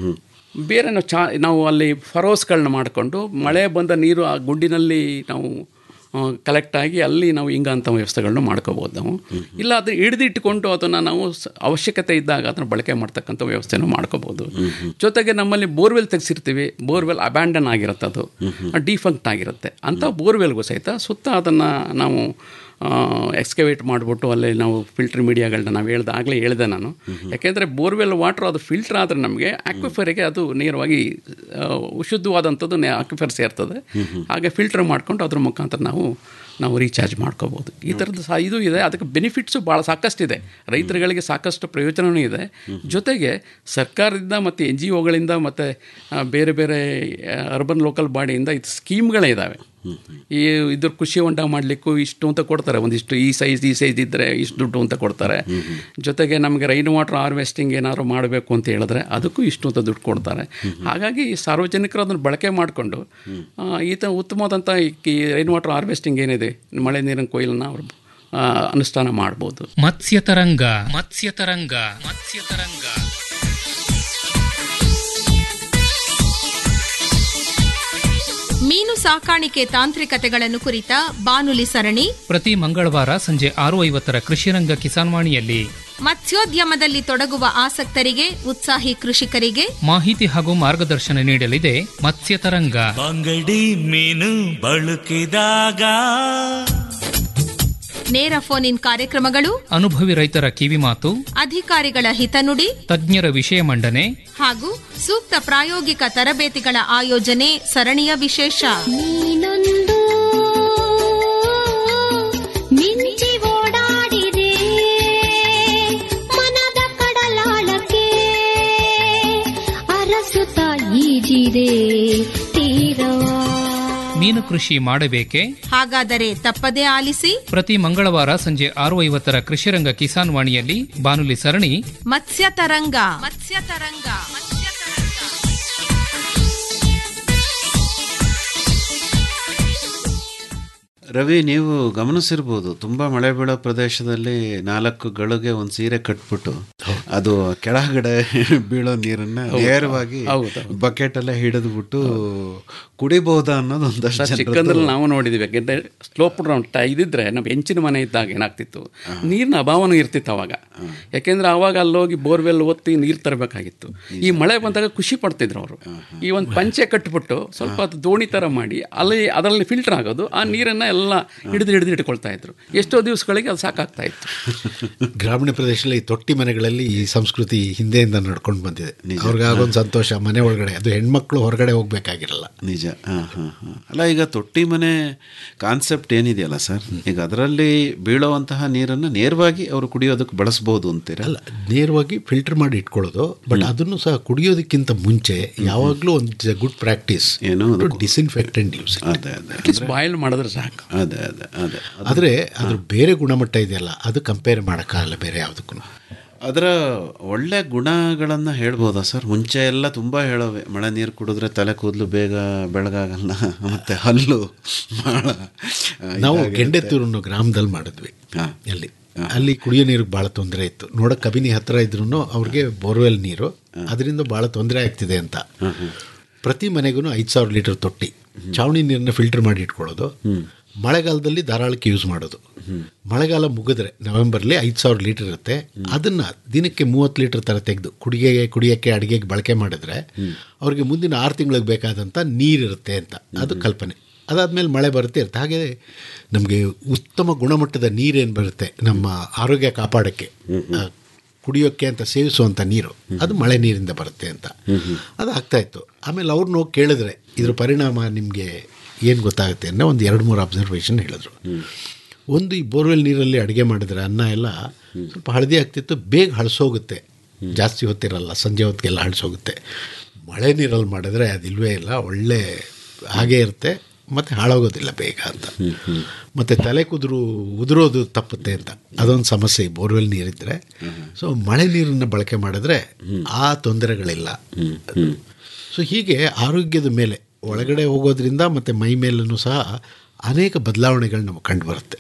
ಬೇರೆ ನಾವು ಚಾ ನಾವು ಅಲ್ಲಿ ಫರೋಸ್ಗಳನ್ನ ಮಾಡಿಕೊಂಡು ಮಳೆ ಬಂದ ನೀರು ಆ ಗುಂಡಿನಲ್ಲಿ ನಾವು ಕಲೆಕ್ಟ್ ಆಗಿ ಅಲ್ಲಿ ನಾವು ಹಿಂಗಂಥ ವ್ಯವಸ್ಥೆಗಳನ್ನ ಮಾಡ್ಕೋಬೋದು ನಾವು ಇಲ್ಲ ಅದನ್ನ ಹಿಡಿದಿಟ್ಟುಕೊಂಡು ಅದನ್ನು ನಾವು ಸ- ಅವಶ್ಯಕತೆ ಇದ್ದಾಗ ಅದನ್ನು ಬಳಕೆ ಮಾಡ್ತಕ್ಕಂಥ ವ್ಯವಸ್ಥೆನೂ ಮಾಡ್ಕೋಬೋದು ಜೊತೆಗೆ ನಮ್ಮಲ್ಲಿ ಬೋರ್ವೆಲ್ ತೆಗೆಸಿರ್ತೀವಿ ಬೋರ್ವೆಲ್ ಅಬ್ಯಾಂಡನ್ ಆಗಿರುತ್ತೆ ಅದು ಡಿಫಂಕ್ಟ್ ಆಗಿರುತ್ತೆ ಅಂಥ ಬೋರ್ವೆಲ್ಗೂ ಸಹಿತ ಸುತ್ತ ಅದನ್ನು ನಾವು ಎಕ್ಸ್ಕವೇಟ್ ಮಾಡಿಬಿಟ್ಟು ಅಲ್ಲಿ ನಾವು ಫಿಲ್ಟರ್ ಮೀಡಿಯಾಗಳನ್ನ ನಾವು ಹೇಳ್ದೆ ಆಗಲೇ ಹೇಳಿದೆ ನಾನು ಯಾಕೆಂದರೆ ಬೋರ್ವೆಲ್ ವಾಟ್ರ್ ಅದು ಫಿಲ್ಟರ್ ಆದರೆ ನಮಗೆ ಆಕ್ವಿಫರಿಗೆ ಅದು ನೇರವಾಗಿ ಆ, ಶುದ್ಧವಾದಂಥದ್ದು ಆಕ್ವಿಫರ್ ಸೇರ್ತದೆ ಹಾಗೆ ಫಿಲ್ಟರ್ ಮಾಡ್ಕೊಂಡು ಅದ್ರ ಮುಖಾಂತರ ನಾವು ನಾವು ರೀಚಾರ್ಜ್ ಮಾಡ್ಕೋಬೋದು ಈ ಥರದ್ದು ಸಹ ಇದು ಇದೆ ಅದಕ್ಕೆ ಬೆನಿಫಿಟ್ಸು ಭಾಳ ಸಾಕಷ್ಟಿದೆ ರೈತರುಗಳಿಗೆ ಸಾಕಷ್ಟು ಪ್ರಯೋಜನವೂ ಇದೆ ಜೊತೆಗೆ ಸರ್ಕಾರದಿಂದ ಮತ್ತು ಎನ್ ಜಿ ಒಗಳಿಂದ ಮತ್ತು ಬೇರೆ ಬೇರೆ ಅರ್ಬನ್ ಲೋಕಲ್ ಬಾಡಿಯಿಂದ ಇದು ಸ್ಕೀಮ್ಗಳೇ ಇದ್ದಾವೆ ಈ ಇದ್ರ ಕೃಷಿ ಹೊಂಡ ಮಾಡಲಿಕ್ಕೂ ಇಷ್ಟು ಅಂತ ಕೊಡ್ತಾರೆ ಒಂದಿಷ್ಟು ಈ ಸೈಜ್ ಈ ಸೈಜ್ ಇದ್ದರೆ ಇಷ್ಟು ದುಡ್ಡು ಅಂತ ಕೊಡ್ತಾರೆ ಜೊತೆಗೆ ನಮಗೆ ರೈನ್ ವಾಟರ್ ಹಾರ್ವೆಸ್ಟಿಂಗ್ ಏನಾದ್ರು ಮಾಡಬೇಕು ಅಂತ ಹೇಳಿದ್ರೆ ಅದಕ್ಕೂ ಇಷ್ಟು ಅಂತ ದುಡ್ಡು ಕೊಡ್ತಾರೆ ಹಾಗಾಗಿ ಸಾರ್ವಜನಿಕರು ಅದನ್ನು ಬಳಕೆ ಮಾಡಿಕೊಂಡು ಈತ ಉತ್ತಮವಾದಂಥ ಈ ರೈನ್ ವಾಟರ್ ಹಾರ್ವೆಸ್ಟಿಂಗ್ ಏನಿದೆ ಮಳೆ ನೀರಿನ ಕೊಯ್ಲನ್ನ ಅವರು ಆ, ಅನುಷ್ಠಾನ ಮಾಡ್ಬೋದು ಮತ್ಸ್ಯ ತರಂಗ ಮತ್ಸ್ಯ ತರಂಗ ಮತ್ಸ್ಯ ತರಂಗ ಮೀನು ಸಾಕಾಣಿಕೆ ತಾಂತ್ರಿಕತೆಗಳನ್ನು ಕುರಿತ ಬಾನುಲಿ ಸರಣಿ ಪ್ರತಿ ಮಂಗಳವಾರ ಸಂಜೆ ಆರು ಐವತ್ತರ ಕೃಷಿರಂಗ ಕಿಸಾನ್ವಾಣಿಯಲ್ಲಿ ಮತ್ಸ್ಯೋದ್ಯಮದಲ್ಲಿ ತೊಡಗುವ ಆಸಕ್ತರಿಗೆ ಉತ್ಸಾಹಿ ಕೃಷಿಕರಿಗೆ ಮಾಹಿತಿ ಹಾಗೂ ಮಾರ್ಗದರ್ಶನ ನೀಡಲಿದೆ ಮತ್ಸ್ಯ ತರಂಗ ಬಂಗಡಿ ಮೀನು ಬಳುಕಿದಾಗ ನೇರ ಫೋನ್ ಇನ್ ಕಾರ್ಯಕ್ರಮಗಳು ಅನುಭವಿ ರೈತರ ಕಿವಿಮಾತು ಅಧಿಕಾರಿಗಳ ಹಿತನುಡಿ ತಜ್ಞರ ವಿಷಯ ಮಂಡನೆ ಹಾಗೂ ಸೂಕ್ತ ಪ್ರಾಯೋಗಿಕ ತರಬೇತಿಗಳ ಆಯೋಜನೆ ಸರಣಿಯ ವಿಶೇಷ ಮಿಂಚಿ ಓಡಾಡಿದೆ ಮನದ ಕಡಲಾಳಕ್ಕೆ ಅರಸುತ್ತ ಈಜಿದೆ ತೀರವಾ ಮೀನು ಕೃಷಿ ಮಾಡಬೇಕೆ ಹಾಗಾದರೆ ತಪ್ಪದೇ ಆಲಿಸಿ ಪ್ರತಿ ಮಂಗಳವಾರ ಸಂಜೆ ಆರು ಐವತ್ತರ ಕೃಷಿರಂಗ ಕಿಸಾನ್ ವಾಣಿಯಲ್ಲಿ ಬಾನುಲಿ ಸರಣಿ ಮತ್ಸ್ಯ ತರಂಗ ಮತ್ಸ್ಯ ತರಂಗ ರವಿ ನೀವು ಗಮನಿಸಿರ್ಬೋದು ತುಂಬಾ ಮಳೆ ಬೀಳೋ ಪ್ರದೇಶದಲ್ಲಿ ನಾಲ್ಕು ಗಳಿಗೆ ಒಂದು ಸೀರೆ ಕಟ್ಬಿಟ್ಟು ಅದು ಕೆಳಗಡೆ ಬೀಳೋ ನೀರನ್ನ ಹೌದು. ನೇರವಾಗಿ ಹೌದು. ಬಕೆಟ್ ಎಲ್ಲ ಹಿಡಿದ್ಬಿಟ್ಟು ಕುಡಿಬಹುದಾ ಅನ್ನೋದು ಒಂದಷ್ಟು ಸರ್ ಜನರದ್ದು- ಚಿಕ್ಕಂದ್ರಲ್ಲಿ ನಾವು ನೋಡಿದ್ವಿ ಯಾಕೆಂದರೆ ಸ್ಲೋಪ್ ಡೌನ್ ಇದಿದ್ರೆ ನಮ್ಮ ಹೆಂಚಿನ ಮನೆ ಇದ್ದಾಗ ಏನಾಗ್ತಿತ್ತು ನೀರಿನ ಅಭಾವನೂ ಇರ್ತಿತ್ತು ಅವಾಗ ಯಾಕೆಂದ್ರೆ ಅವಾಗ ಅಲ್ಲೋಗಿ ಬೋರ್ವೆಲ್ ಒತ್ತಿ ನೀರು ತರಬೇಕಾಗಿತ್ತು ಈ ಮಳೆ ಬಂದಾಗ ಖುಷಿ ಪಡ್ತಿದ್ರು ಅವರು ಈ ಒಂದು ಪಂಚೆ ಕಟ್ಬಿಟ್ಟು ಸ್ವಲ್ಪ ಅದು ದೋಣಿ ಥರ ಮಾಡಿ ಅಲ್ಲಿ ಅದರಲ್ಲಿ ಫಿಲ್ಟರ್ ಆಗೋದು ಆ ನೀರನ್ನು ಎಲ್ಲ ಎಲ್ಲ ಹಿಡಿದು ಹಿಡಿದು ಇಟ್ಕೊಳ್ತಾ ಇದ್ರು ಎಷ್ಟೋ ದಿವಸಗಳಿಗೆ ಅದು ಸಾಕಾಗ್ತಾ ಇತ್ತು ಗ್ರಾಮೀಣ ಪ್ರದೇಶದಲ್ಲಿ ಈ ತೊಟ್ಟಿ ಮನೆಗಳಲ್ಲಿ ಈ ಸಂಸ್ಕೃತಿ ಹಿಂದೆಯಿಂದ ನಡ್ಕೊಂಡು ಬಂದಿದೆ ಅವ್ರಿಗಾಗೊಂದು ಸಂತೋಷ ಮನೆ ಒಳಗಡೆ ಅದು ಹೆಣ್ಮಕ್ಳು ಹೊರಗಡೆ ಹೋಗ್ಬೇಕಾಗಿರಲ್ಲ ನಿಜ ಹಾಂ ಹಾಂ ಹಾಂ ಅಲ್ಲ ಈಗ ತೊಟ್ಟಿ ಮನೆ ಕಾನ್ಸೆಪ್ಟ್ ಏನಿದೆಯಲ್ಲ ಸರ್ ಈಗ ಅದರಲ್ಲಿ ಬೀಳುವಂತಹ ನೀರನ್ನು ನೇರವಾಗಿ ಅವರು ಕುಡಿಯೋದಕ್ಕೆ ಬಳಸ್ಬೋದು ಅಂತೀರ ಅಲ್ಲ ನೇರವಾಗಿ ಫಿಲ್ಟರ್ ಮಾಡಿ ಇಟ್ಕೊಳ್ಳೋದು ಬಟ್ ಅದನ್ನು ಸಹ ಕುಡಿಯೋದಕ್ಕಿಂತ ಮುಂಚೆ ಯಾವಾಗಲೂ ಒಂದು ಗುಡ್ ಪ್ರಾಕ್ಟೀಸ್ ಏನು ಡಿಸ್ಇನ್ಫೆಕ್ಟೆಂಟ್ ಯೂಸ್ ಅದೇ ಅದೇ ಬಾಯ್ಲ್ ಮಾಡಿದ್ರೆ ಸಾಕು ಅದೇ ಅದೇ ಅದೇ ಆದರೆ ಅದ್ರ ಬೇರೆ ಗುಣಮಟ್ಟ ಇದೆಯಲ್ಲ ಅದು ಕಂಪೇರ್ ಮಾಡೋಕ್ಕಾಗಲ್ಲ ಬೇರೆ ಯಾವುದಕ್ಕೂ ಅದರ ಒಳ್ಳೆ ಗುಣಗಳನ್ನು ಹೇಳ್ಬೋದಾ ಸರ್ ಮುಂಚೆ ಎಲ್ಲ ತುಂಬ ಹೇಳೋವೆ ಮಳೆ ನೀರು ಕುಡಿದ್ರೆ ತಲೆ ಕೂದಲು ಬೇಗ ಬೆಳಗಾಗಲ್ಲ ಮತ್ತು ಹಲ್ಲು ಭಾಳ ನಾವು ಗೆಂಡೆತ್ತೂರು ಅನ್ನೋ ಗ್ರಾಮದಲ್ಲಿ ಮಾಡಿದ್ವಿ ಅಲ್ಲಿ ಅಲ್ಲಿ ಕುಡಿಯೋ ನೀರಿಗೆ ಭಾಳ ತೊಂದರೆ ಇತ್ತು ನೋಡೋ ಕಬಿನಿ ಹತ್ರ ಇದ್ರೂ ಅವ್ರಿಗೆ ಬೋರ್ವೆಲ್ ನೀರು ಅದರಿಂದ ಭಾಳ ತೊಂದರೆ ಆಗ್ತಿದೆ ಅಂತ ಪ್ರತಿ ಮನೆಗೂ ಐದು ಸಾವಿರ ಲೀಟರ್ ತೊಟ್ಟಿ ಚಾವಣಿ ನೀರನ್ನ ಫಿಲ್ಟರ್ ಮಾಡಿ ಇಟ್ಕೊಳ್ಳೋದು ಮಳೆಗಾಲದಲ್ಲಿ ಧಾರಾಳಕ್ಕೆ ಯೂಸ್ ಮಾಡೋದು ಮಳೆಗಾಲ ಮುಗಿದ್ರೆ ನವೆಂಬರ್ಲಿ ಐದು ಸಾವಿರ ಲೀಟರ್ ಇರುತ್ತೆ ಅದನ್ನು ದಿನಕ್ಕೆ ಮೂವತ್ತು ಲೀಟರ್ ಥರ ತೆಗೆದು ಕುಡಿಗೆ ಕುಡಿಯೋಕ್ಕೆ ಅಡುಗೆಗೆ ಬಳಕೆ ಮಾಡಿದ್ರೆ ಅವ್ರಿಗೆ ಮುಂದಿನ ಆರು ತಿಂಗಳಿಗೆ ಬೇಕಾದಂಥ ನೀರಿರುತ್ತೆ ಅಂತ ಅದು ಕಲ್ಪನೆ ಅದಾದಮೇಲೆ ಮಳೆ ಬರುತ್ತೆ ಇರುತ್ತೆ ಹಾಗೆ ನಮಗೆ ಉತ್ತಮ ಗುಣಮಟ್ಟದ ನೀರೇನು ಬರುತ್ತೆ ನಮ್ಮ ಆರೋಗ್ಯ ಕಾಪಾಡೋಕ್ಕೆ ಆ, ಕುಡಿಯೋಕ್ಕೆ ಅಂತ ಸೇವಿಸುವಂಥ ನೀರು ಅದು ಮಳೆ ನೀರಿಂದ ಬರುತ್ತೆ ಅಂತ ಅದು ಆಗ್ತಾ ಇತ್ತು ಆಮೇಲೆ ಅವ್ರನ್ನ ಹೋಗಿ ಕೇಳಿದ್ರೆ ಇದ್ರ ಪರಿಣಾಮ ನಿಮಗೆ ಏನು ಗೊತ್ತಾಗುತ್ತೆ ಅನ್ನೋ ಒಂದು ಎರಡು ಮೂರು ಅಬ್ಸರ್ವೇಷನ್ ಹೇಳಿದ್ರು ಒಂದು ಈ ಬೋರ್ವೆಲ್ ನೀರಲ್ಲಿ ಅಡುಗೆ ಮಾಡಿದ್ರೆ ಅನ್ನ ಎಲ್ಲ ಸ್ವಲ್ಪ ಹಳದಿ ಆಗ್ತಿತ್ತು ಬೇಗ ಹಳಸೋಗುತ್ತೆ ಜಾಸ್ತಿ ಹೊತ್ತಿರಲ್ಲ ಸಂಜೆ ಹೊತ್ತಿಗೆಲ್ಲ ಹಳಸೋಗುತ್ತೆ ಮಳೆ ನೀರಲ್ಲಿ ಮಾಡಿದ್ರೆ ಅದಿಲ್ವೇ ಇಲ್ಲ ಒಳ್ಳೆ ಹಾಗೇ ಇರುತ್ತೆ ಮತ್ತು ಹಾಳಾಗೋದಿಲ್ಲ ಬೇಗ ಅಂತ ಮತ್ತು ತಲೆ ಕುದುರು ಉದುರೋದು ತಪ್ಪುತ್ತೆ ಅಂತ ಅದೊಂದು ಸಮಸ್ಯೆ ಈ ಬೋರ್ವೆಲ್ ನೀರಿದ್ದರೆ ಸೊ ಮಳೆ ನೀರನ್ನು ಬಳಕೆ ಮಾಡಿದ್ರೆ ಆ ತೊಂದರೆಗಳಿಲ್ಲ ಸೊ ಹೀಗೆ ಆರೋಗ್ಯದ ಮೇಲೆ ಒಳಗಡೆ ಹೋಗೋದ್ರಿಂದ ಮತ್ತು ಮೈ ಮೇಲೂ ಸಹ ಅನೇಕ ಬದಲಾವಣೆಗಳು ನಮಗೆ ಕಂಡು ಬರುತ್ತೆ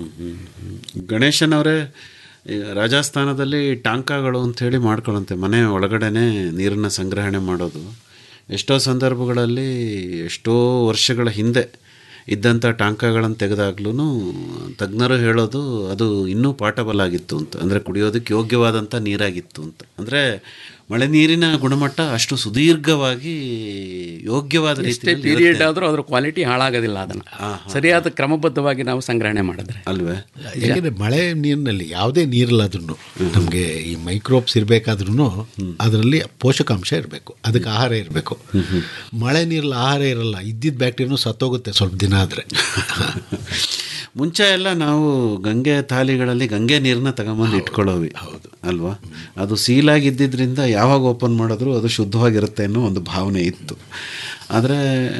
ಗಣೇಶನ್ ಅವರೇ ಈಗ ರಾಜಸ್ಥಾನದಲ್ಲಿ ಟಾಂಕಾಗಳು ಅಂಥೇಳಿ ಮಾಡ್ಕೊಳ್ಳುವಂತೆ ಮನೆ ಒಳಗಡೆನೆ ನೀರನ್ನು ಸಂಗ್ರಹಣೆ ಮಾಡೋದು ಎಷ್ಟೋ ಸಂದರ್ಭಗಳಲ್ಲಿ ಎಷ್ಟೋ ವರ್ಷಗಳ ಹಿಂದೆ ಇದ್ದಂಥ ಟಾಂಕಾಗಳನ್ನು ತೆಗೆದಾಗ್ಲೂ ತಜ್ಞರು ಹೇಳೋದು ಅದು ಇನ್ನೂ ಪಾಠಬಲ್ ಆಗಿತ್ತು ಅಂತ ಅಂದರೆ ಕುಡಿಯೋದಕ್ಕೆ ಯೋಗ್ಯವಾದಂಥ ನೀರಾಗಿತ್ತು ಅಂತ ಅಂದರೆ ಮಳೆ ನೀರಿನ ಗುಣಮಟ್ಟ ಅಷ್ಟು ಸುದೀರ್ಘವಾಗಿ ಯೋಗ್ಯವಾದ ಎಷ್ಟೇ ರೀತಿಯಲ್ಲಿ ಪೀರಿಯಡ್ ಇರುತ್ತೆ. ಆದರೂ ಅದ್ರ ಕ್ವಾಲಿಟಿ ಹಾಳಾಗೋದಿಲ್ಲ ಅದನ್ನು ಸರಿಯಾದ ಕ್ರಮಬದ್ಧವಾಗಿ ನಾವು ಸಂಗ್ರಹಣೆ ಮಾಡಿದ್ರೆ ಅಲ್ವೇ ಯಾಕೆಂದರೆ ಮಳೆ ನೀರಿನಲ್ಲಿ ಯಾವುದೇ ನೀರಲ್ಲಾದ್ರೂ ನಮಗೆ ಈ ಮೈಕ್ರೋಬ್ಸ್ ಇರಬೇಕಾದ್ರೂ ಅದರಲ್ಲಿ ಪೋಷಕಾಂಶ ಇರಬೇಕು ಅದಕ್ಕೆ ಆಹಾರ ಇರಬೇಕು ಮಳೆ ನೀರಲ್ಲಿ ಆಹಾರ ಇರಲ್ಲ ಇದ್ದಿದ್ದ ಬ್ಯಾಕ್ಟೀರಿಯಾನು ಸತ್ತೋಗುತ್ತೆ ಸ್ವಲ್ಪ ದಿನ ಆದರೆ ಮುಂಚೆ ಎಲ್ಲ ನಾವು ಗಂಗೆ ತಾಲಿಗಳಲ್ಲಿ ಗಂಗೆ ನೀರನ್ನ ತಗೊಂಬಂದು ಇಟ್ಕೊಳ್ಳೋವಿ ಹೌದು ಅಲ್ವಾ ಅದು ಸೀಲಾಗಿದ್ದಿದ್ರಿಂದ ಯಾವಾಗ ಓಪನ್ ಮಾಡಿದ್ರು ಅದು ಶುದ್ಧವಾಗಿರುತ್ತೆ ಅನ್ನೋ ಒಂದು ಭಾವನೆ ಇತ್ತು ಆದರೆ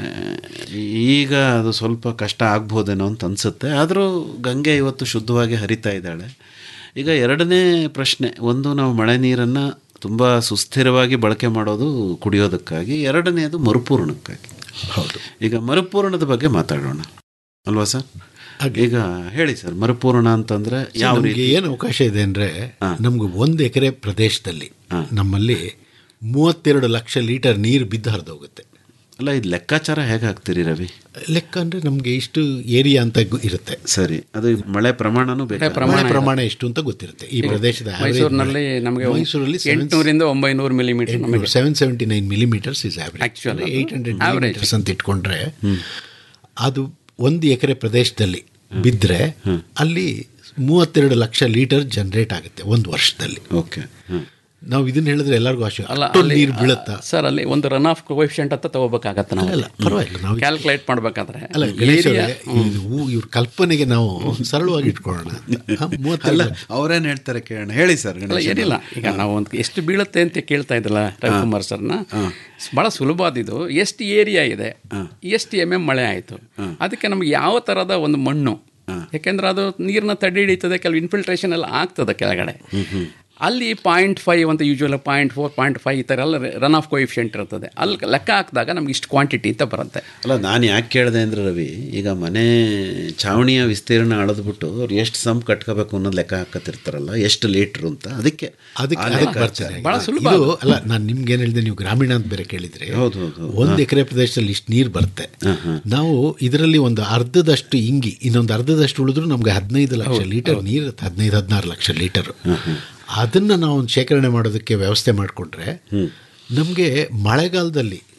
ಈಗ ಅದು ಸ್ವಲ್ಪ ಕಷ್ಟ ಆಗ್ಬೋದೇನೋ ಅಂತ ಅನಿಸುತ್ತೆ ಆದರೂ ಗಂಗೆ ಇವತ್ತು ಶುದ್ಧವಾಗಿ ಹರಿತಾ ಇದ್ದಾಳೆ ಈಗ ಎರಡನೇ ಪ್ರಶ್ನೆ ಒಂದು ನಾವು ಮಳೆ ನೀರನ್ನು ತುಂಬ ಸುಸ್ಥಿರವಾಗಿ ಬಳಕೆ ಮಾಡೋದು ಕುಡಿಯೋದಕ್ಕಾಗಿ ಎರಡನೇದು ಮರುಪೂರಣಕ್ಕಾಗಿ ಹೌದು ಈಗ ಮರುಪೂರಣದ ಬಗ್ಗೆ ಮಾತಾಡೋಣ ಅಲ್ವಾ ಸರ್ ಈಗ ಹೇಳಿ ಸರ್ ಮರುಪೂರ್ಣ ಅಂತಂದ್ರೆ ಯಾವ ನಮಗೆ ರೀತಿ ಏನು ಅವಕಾಶ ಇದೆ ಅಂದರೆ ನಮ್ಗೆ ಒಂದು ಎಕರೆ ಪ್ರದೇಶದಲ್ಲಿ ನಮ್ಮಲ್ಲಿ ಮೂವತ್ತೆರಡು ಲಕ್ಷ ಲೀಟರ್ ನೀರು ಬಿದ್ದು ಹರಿದೋಗುತ್ತೆ ಅಲ್ಲ ಇದು ಲೆಕ್ಕಾಚಾರ ಹೇಗೆ ಹಾಕ್ತೀರಿ ರವಿ ಲೆಕ್ಕ ಅಂದರೆ ನಮಗೆ ಇಷ್ಟು ಏರಿಯಾ ಅಂತ ಗು- ಇರುತ್ತೆ ಸರಿ ಅದು ಮಳೆ ಪ್ರಮಾಣನೂ ಬೇಕು ಮಳೆ ಪ್ರಮಾಣ ಎಷ್ಟು ಅಂತ ಗೊತ್ತಿರುತ್ತೆ ಈ ಈಗ ಪ್ರದೇಶದ average ಮೈಸೂರಿನಲ್ಲಿ ಮಳೆ. ನಮಗೆ ಮೈಸೂರಲ್ಲಿ ಎಂಟುನೂರಿಂದ ಒಂಬೈನೂರು ಮಿಲಿಮೀಟರ್ ನಮಗೆ seven seventy nine millimetres is Actual ಅದು ಏಯ್ಟ್ ಹಂಡ್ರೆಡ್ average. ಮಿಲಿಮೀಟರ್ಸ್ ಅಂತ ಇಟ್ಕೊಂಡ್ರೆ ಅದು ಒಂದು ಎಕರೆ ಪ್ರದೇಶದಲ್ಲಿ ಬಿದ್ದರೆ ಅಲ್ಲಿ ಮೂವತ್ತೆರಡು ಲಕ್ಷ ಲೀಟರ್ ಜನರೇಟ್ ಆಗುತ್ತೆ ಒಂದು ವರ್ಷದಲ್ಲಿ ಓಕೆ ನಾವು ಇದನ್ನ ಹೇಳಿದ್ರೆ ಎಲ್ಲರಿಗೂ ಆಶೆ ಅಲ್ಲ ಅಷ್ಟೊಂದು ಅಲ್ಲಿ ನೀರು ಬೀಳುತ್ತಾ ಸರ್ ಅಲ್ಲಿ ಒಂದು ರನ್ ಆಫ್ ಕೋಎಫಿಷಿಯಂಟ್ ಅಂತ ತಗೋಬೇಕಾಗತ್ತೆ ನಾವು ಅಲ್ಲ, ಪರವಾಗಿಲ್ಲ, ನಾವು- ಕ್ಯಾಲ್ಕುಲೇಟ್ ಮಾಡಬೇಕಾದ್ರೆ ಅಲ್ಲ ಗಣೇಶ್ ಅವರೇ, ಇದು ಇವ್ರ ಕಲ್ಪನೆಗೆ ನಾವು ಸರಳವಾಗಿ ಇಟ್ಕೊಳ್ಳೋಣ ಆ, ಮೂವತ್ತೆರಡು ಅಲ್ಲ ಅವ್ರೇನು ಹೇಳ್ತಾರೆ ಕೇಳೋಣ ಹೇಳಿ ಸರ್ ಅಲ್ಲ ಏನಿಲ್ಲ ಈಗ ನಾವು ಒಂದು ಎಷ್ಟು ಬೀಳುತ್ತೆ ಅಂತ ಕೇಳ್ತಾ ಇದ್ದಲ್ಲ ರವಿಕುಮಾರ್ ಸರ್ನ ಭಾಳ ಸುಲಭವಾದಿದ್ದು ಎಷ್ಟು ಏರಿಯಾ ಇದೆ ಎಷ್ಟು ಎಮ್ ಎಮ್ ಮಳೆ ಆಯಿತು ಅದಕ್ಕೆ ನಮ್ಗೆ ಯಾವ ಥರದ ಒಂದು ಮಣ್ಣು ಯಾಕೆಂದ್ರೆ ಅದು ನೀರನ್ನ ತಡೆ ಹಿಡಿತದೆ ಕೆಲವು ಇನ್ಫಿಲ್ಟ್ರೇಷನ್ ಎಲ್ಲ ಆಗ್ತದೆ ಕೆಳಗಡೆ ಅಲ್ಲಿ ಪಾಯಿಂಟ್ ಫೈವ್ ಅಂತ usual point four point five ಈ ಥರ ಎಲ್ಲ ರನ್ ಆಫ್ ಕೋಯಿಫಿಷಿಯಂಟ್ ಇರ್ತದೆ ಅಲ್ಲಿ ಲೆಕ್ಕ ಹಾಕಿದಾಗ ನಮ್ಗೆ ಇಷ್ಟು ಕ್ವಾಂಟಿಟಿ ಅಂತ ಬರುತ್ತೆ ಅಲ್ಲ ನಾನು ಯಾಕೆ ಕೇಳಿದೆ ಅಂದ್ರೆ ರವಿ ಈಗ ಮನೆ ಚಾವಣಿಯ ವಿಸ್ತೀರ್ಣ ಅಳದ್ಬಿಟ್ಟು ಅವ್ರು ಎಷ್ಟು ಸಮ್ ಕಟ್ಕೋಬೇಕು ಅನ್ನೋದು ಲೆಕ್ಕ ಹಾಕತ್ತಿರ್ತಾರಲ್ಲ ಎಷ್ಟು ಲೀಟ್ರು ಅಂತ ಅದಕ್ಕೆ ಅದಕ್ಕೆ ಆ ಅದಕ್ಕೆ ಲೆಕ್ಕಾಚಾರ. ಬರ್ತಾರೆ ಭಾಳ ಸುಲಭ ಇದು ಅಲ್ಲ ನಾನು ನಿಮ್ಗೆ ಏನು ಹೇಳಿದೆ ನೀವು ಗ್ರಾಮೀಣ ಅಂತ ಬೇರೆ ಕೇಳಿದ್ರಿ ಹೌದು, ಹೌದು, ಹೌದು. ಒಂದು ಎಕರೆ ಪ್ರದೇಶದಲ್ಲಿ ಇಷ್ಟು ನೀರು ಬರುತ್ತೆ ನಾವು ಇದರಲ್ಲಿ ಒಂದು ಅರ್ಧದಷ್ಟು ಇಂಗಿ ಇನ್ನೊಂದು ಅರ್ಧದಷ್ಟು ಉಳಿದ್ರು ನಮ್ಗೆ ಹದಿನೈದು ಲಕ್ಷ ಲೀಟರ್ ನೀರು ಇರುತ್ತೆ ಹದಿನೈದು ಹದಿನಾರು ಲಕ್ಷ ಲೀಟರ್ ಅದನ್ನು ನಾವು ಒಂದು ಶೇಖರಣೆ ಮಾಡೋದಕ್ಕೆ ವ್ಯವಸ್ಥೆ ಮಾಡಿಕೊಂಡ್ರೆ ನಮಗೆ ಮಳೆಗಾಲದಲ್ಲಿ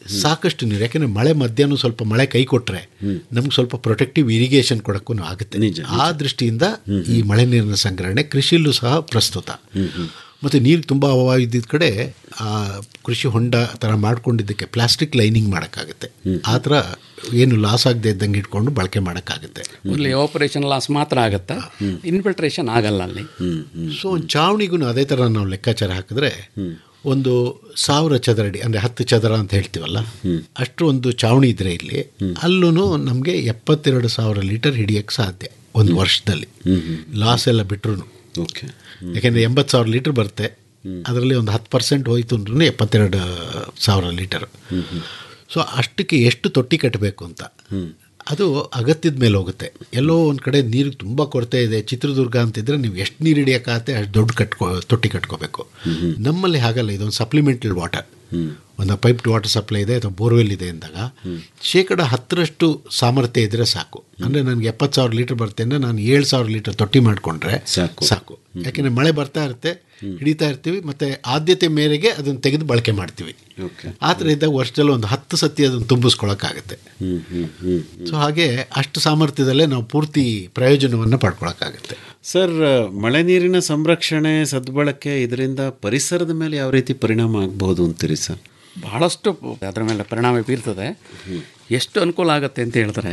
ಸಾಕಷ್ಟು ನೀರು ಯಾಕೆಂದರೆ ಮಳೆ ಮಧ್ಯಾಹ್ನ ಸ್ವಲ್ಪ ಮಳೆ ಕೈ ಕೊಟ್ಟರೆ ನಮ್ಗೆ ಸ್ವಲ್ಪ ಪ್ರೊಟೆಕ್ಟಿವ್ ಇರಿಗೇಷನ್ ಕೊಡೋಕ್ಕೂ ಆಗುತ್ತೆ ಆ ದೃಷ್ಟಿಯಿಂದ ಈ ಮಳೆ ನೀರಿನ ಸಂಗ್ರಹಣೆ ಕೃಷಿಯಲ್ಲೂ ಸಹ ಪ್ರಸ್ತುತ ಮತ್ತು ನೀರು ತುಂಬ ಅಭಾವ ಇದ್ದಿದ್ದ ಕಡೆ ಆ ಕೃಷಿ ಹೊಂಡ ಥರ ಮಾಡ್ಕೊಂಡಿದ್ದಕ್ಕೆ ಪ್ಲಾಸ್ಟಿಕ್ ಲೈನಿಂಗ್ ಮಾಡೋಕ್ಕಾಗುತ್ತೆ ಆ ಥರ ಏನು ಲಾಸ್ ಆಗದೆ ಇದ್ದಂಗೆ ಇಟ್ಕೊಂಡು ಬಳಕೆ ಮಾಡೋಕ್ಕಾಗುತ್ತೆ ಇಲ್ಲಿ ಆಪರೇಷನ್ ಲಾಸ್ ಮಾತ್ರ ಆಗುತ್ತಾ ಇನ್ಫಿಲ್ಟ್ರೇಷನ್ ಆಗಲ್ಲ ಅಲ್ಲಿ ಸೊ ಒಂದು ಚಾವಣಿಗೂ ಅದೇ ಥರ ನಾವು ಲೆಕ್ಕಾಚಾರ ಹಾಕಿದ್ರೆ ಒಂದು ಸಾವಿರ ಚದರಡಿ ಅಂದರೆ ಹತ್ತು ಚದರ ಅಂತ ಹೇಳ್ತೀವಲ್ಲ ಅಷ್ಟು ಒಂದು ಚಾವಣಿ ಇದ್ರೆ ಇಲ್ಲಿ ಅಲ್ಲೂ ನಮಗೆ ಎಪ್ಪತ್ತೆರಡು ಸಾವಿರ ಲೀಟರ್ ಹಿಡಿಯೋಕ್ಕೆ ಸಾಧ್ಯ ಒಂದು ವರ್ಷದಲ್ಲಿ ಲಾಸ್ ಎಲ್ಲ ಬಿಟ್ರು ಓಕೆ ಯಾಕೆಂದರೆ ಎಂಬತ್ತು ಸಾವಿರ ಲೀಟರ್ ಬರುತ್ತೆ ಅದರಲ್ಲಿ ಒಂದು ಹತ್ತು ಪರ್ಸೆಂಟ್ ಹೋಯ್ತು ಅಂದ್ರೂ ಎಪ್ಪತ್ತೆರಡು ಸಾವಿರ ಲೀಟರ್ ಸೊ ಅಷ್ಟಕ್ಕೆ ಎಷ್ಟು ತೊಟ್ಟಿ ಕಟ್ಟಬೇಕು ಅಂತ ಅದು ಅಗತ್ಯದ ಮೇಲೆ ಹೋಗುತ್ತೆ ಎಲ್ಲೋ ಒಂದು ಕಡೆ ನೀರು ತುಂಬ ಕೊರತೆ ಇದೆ ಚಿತ್ರದುರ್ಗ ಅಂತಿದ್ರೆ ನೀವು ಎಷ್ಟು ನೀರು ಹಿಡಿಯೋಕ್ಕಾಗತ್ತೆ ಅಷ್ಟು ದೊಡ್ಡ ಕಟ್ಕೊ ತೊಟ್ಟಿ ಕಟ್ಕೋಬೇಕು ನಮ್ಮಲ್ಲಿ ಹಾಗಲ್ಲ ಇದೊಂದು ಸಪ್ಲಿಮೆಂಟಲ್ ವಾಟರ್ ಒಂದು ಪೈಪ್ಡ್ ವಾಟರ್ ಸಪ್ಲೈ ಇದೆ ಅಥವಾ ಬೋರ್ವೆಲ್ ಇದೆ ಅಂದಾಗ ಶೇಕಡ ಹತ್ತರಷ್ಟು ಸಾಮರ್ಥ್ಯ ಇದ್ದರೆ ಸಾಕು ಅಂದರೆ ನನಗೆ ಎಪ್ಪತ್ತು ಸಾವಿರ ಲೀಟರ್ ಬರುತ್ತೆ ಅಂದರೆ ನಾನು ಏಳು ಸಾವಿರ ಲೀಟರ್ ತೊಟ್ಟಿ ಮಾಡಿಕೊಂಡ್ರೆ ಸಾಕು ಸಾಕು ಯಾಕೆಂದರೆ ಮಳೆ ಬರ್ತಾ ಇರುತ್ತೆ ಹಿಡಿತಾ ಇರ್ತೀವಿ ಮತ್ತು ಆದ್ಯತೆ ಮೇರೆಗೆ ಅದನ್ನು ತೆಗೆದು ಬಳಕೆ ಮಾಡ್ತೀವಿ ಓಕೆ ಆ ಥರ ಇದ್ದಾಗ ವರ್ಷದಲ್ಲಿ ಒಂದು ಹತ್ತು ಸತಿ ಅದನ್ನು ತುಂಬಿಸ್ಕೊಳಕ್ಕಾಗತ್ತೆ ಹ್ಮ್ ಹ್ಮ್ ಹ್ಮ್ ಸೊ ಹಾಗೆ ಅಷ್ಟು ಸಾಮರ್ಥ್ಯದಲ್ಲೇ ನಾವು ಪೂರ್ತಿ ಪ್ರಯೋಜನವನ್ನು ಪಡ್ಕೊಳಕ್ಕಾಗತ್ತೆ ಸರ್ ಮಳೆ ನೀರಿನ ಸಂರಕ್ಷಣೆ ಸದ್ಬಳಕೆ ಇದರಿಂದ ಪರಿಸರದ ಮೇಲೆ ಯಾವ ರೀತಿ ಪರಿಣಾಮ ಆಗಬಹುದು ಅಂತೀರಿ ಸರ್ ಬಹಳಷ್ಟು ಅದರ ಮೇಲೆ ಪರಿಣಾಮ ಬೀರ್ತದೆ ಎಷ್ಟು ಅನುಕೂಲ ಆಗುತ್ತೆ ಅಂತ ಹೇಳಿದ್ರೆ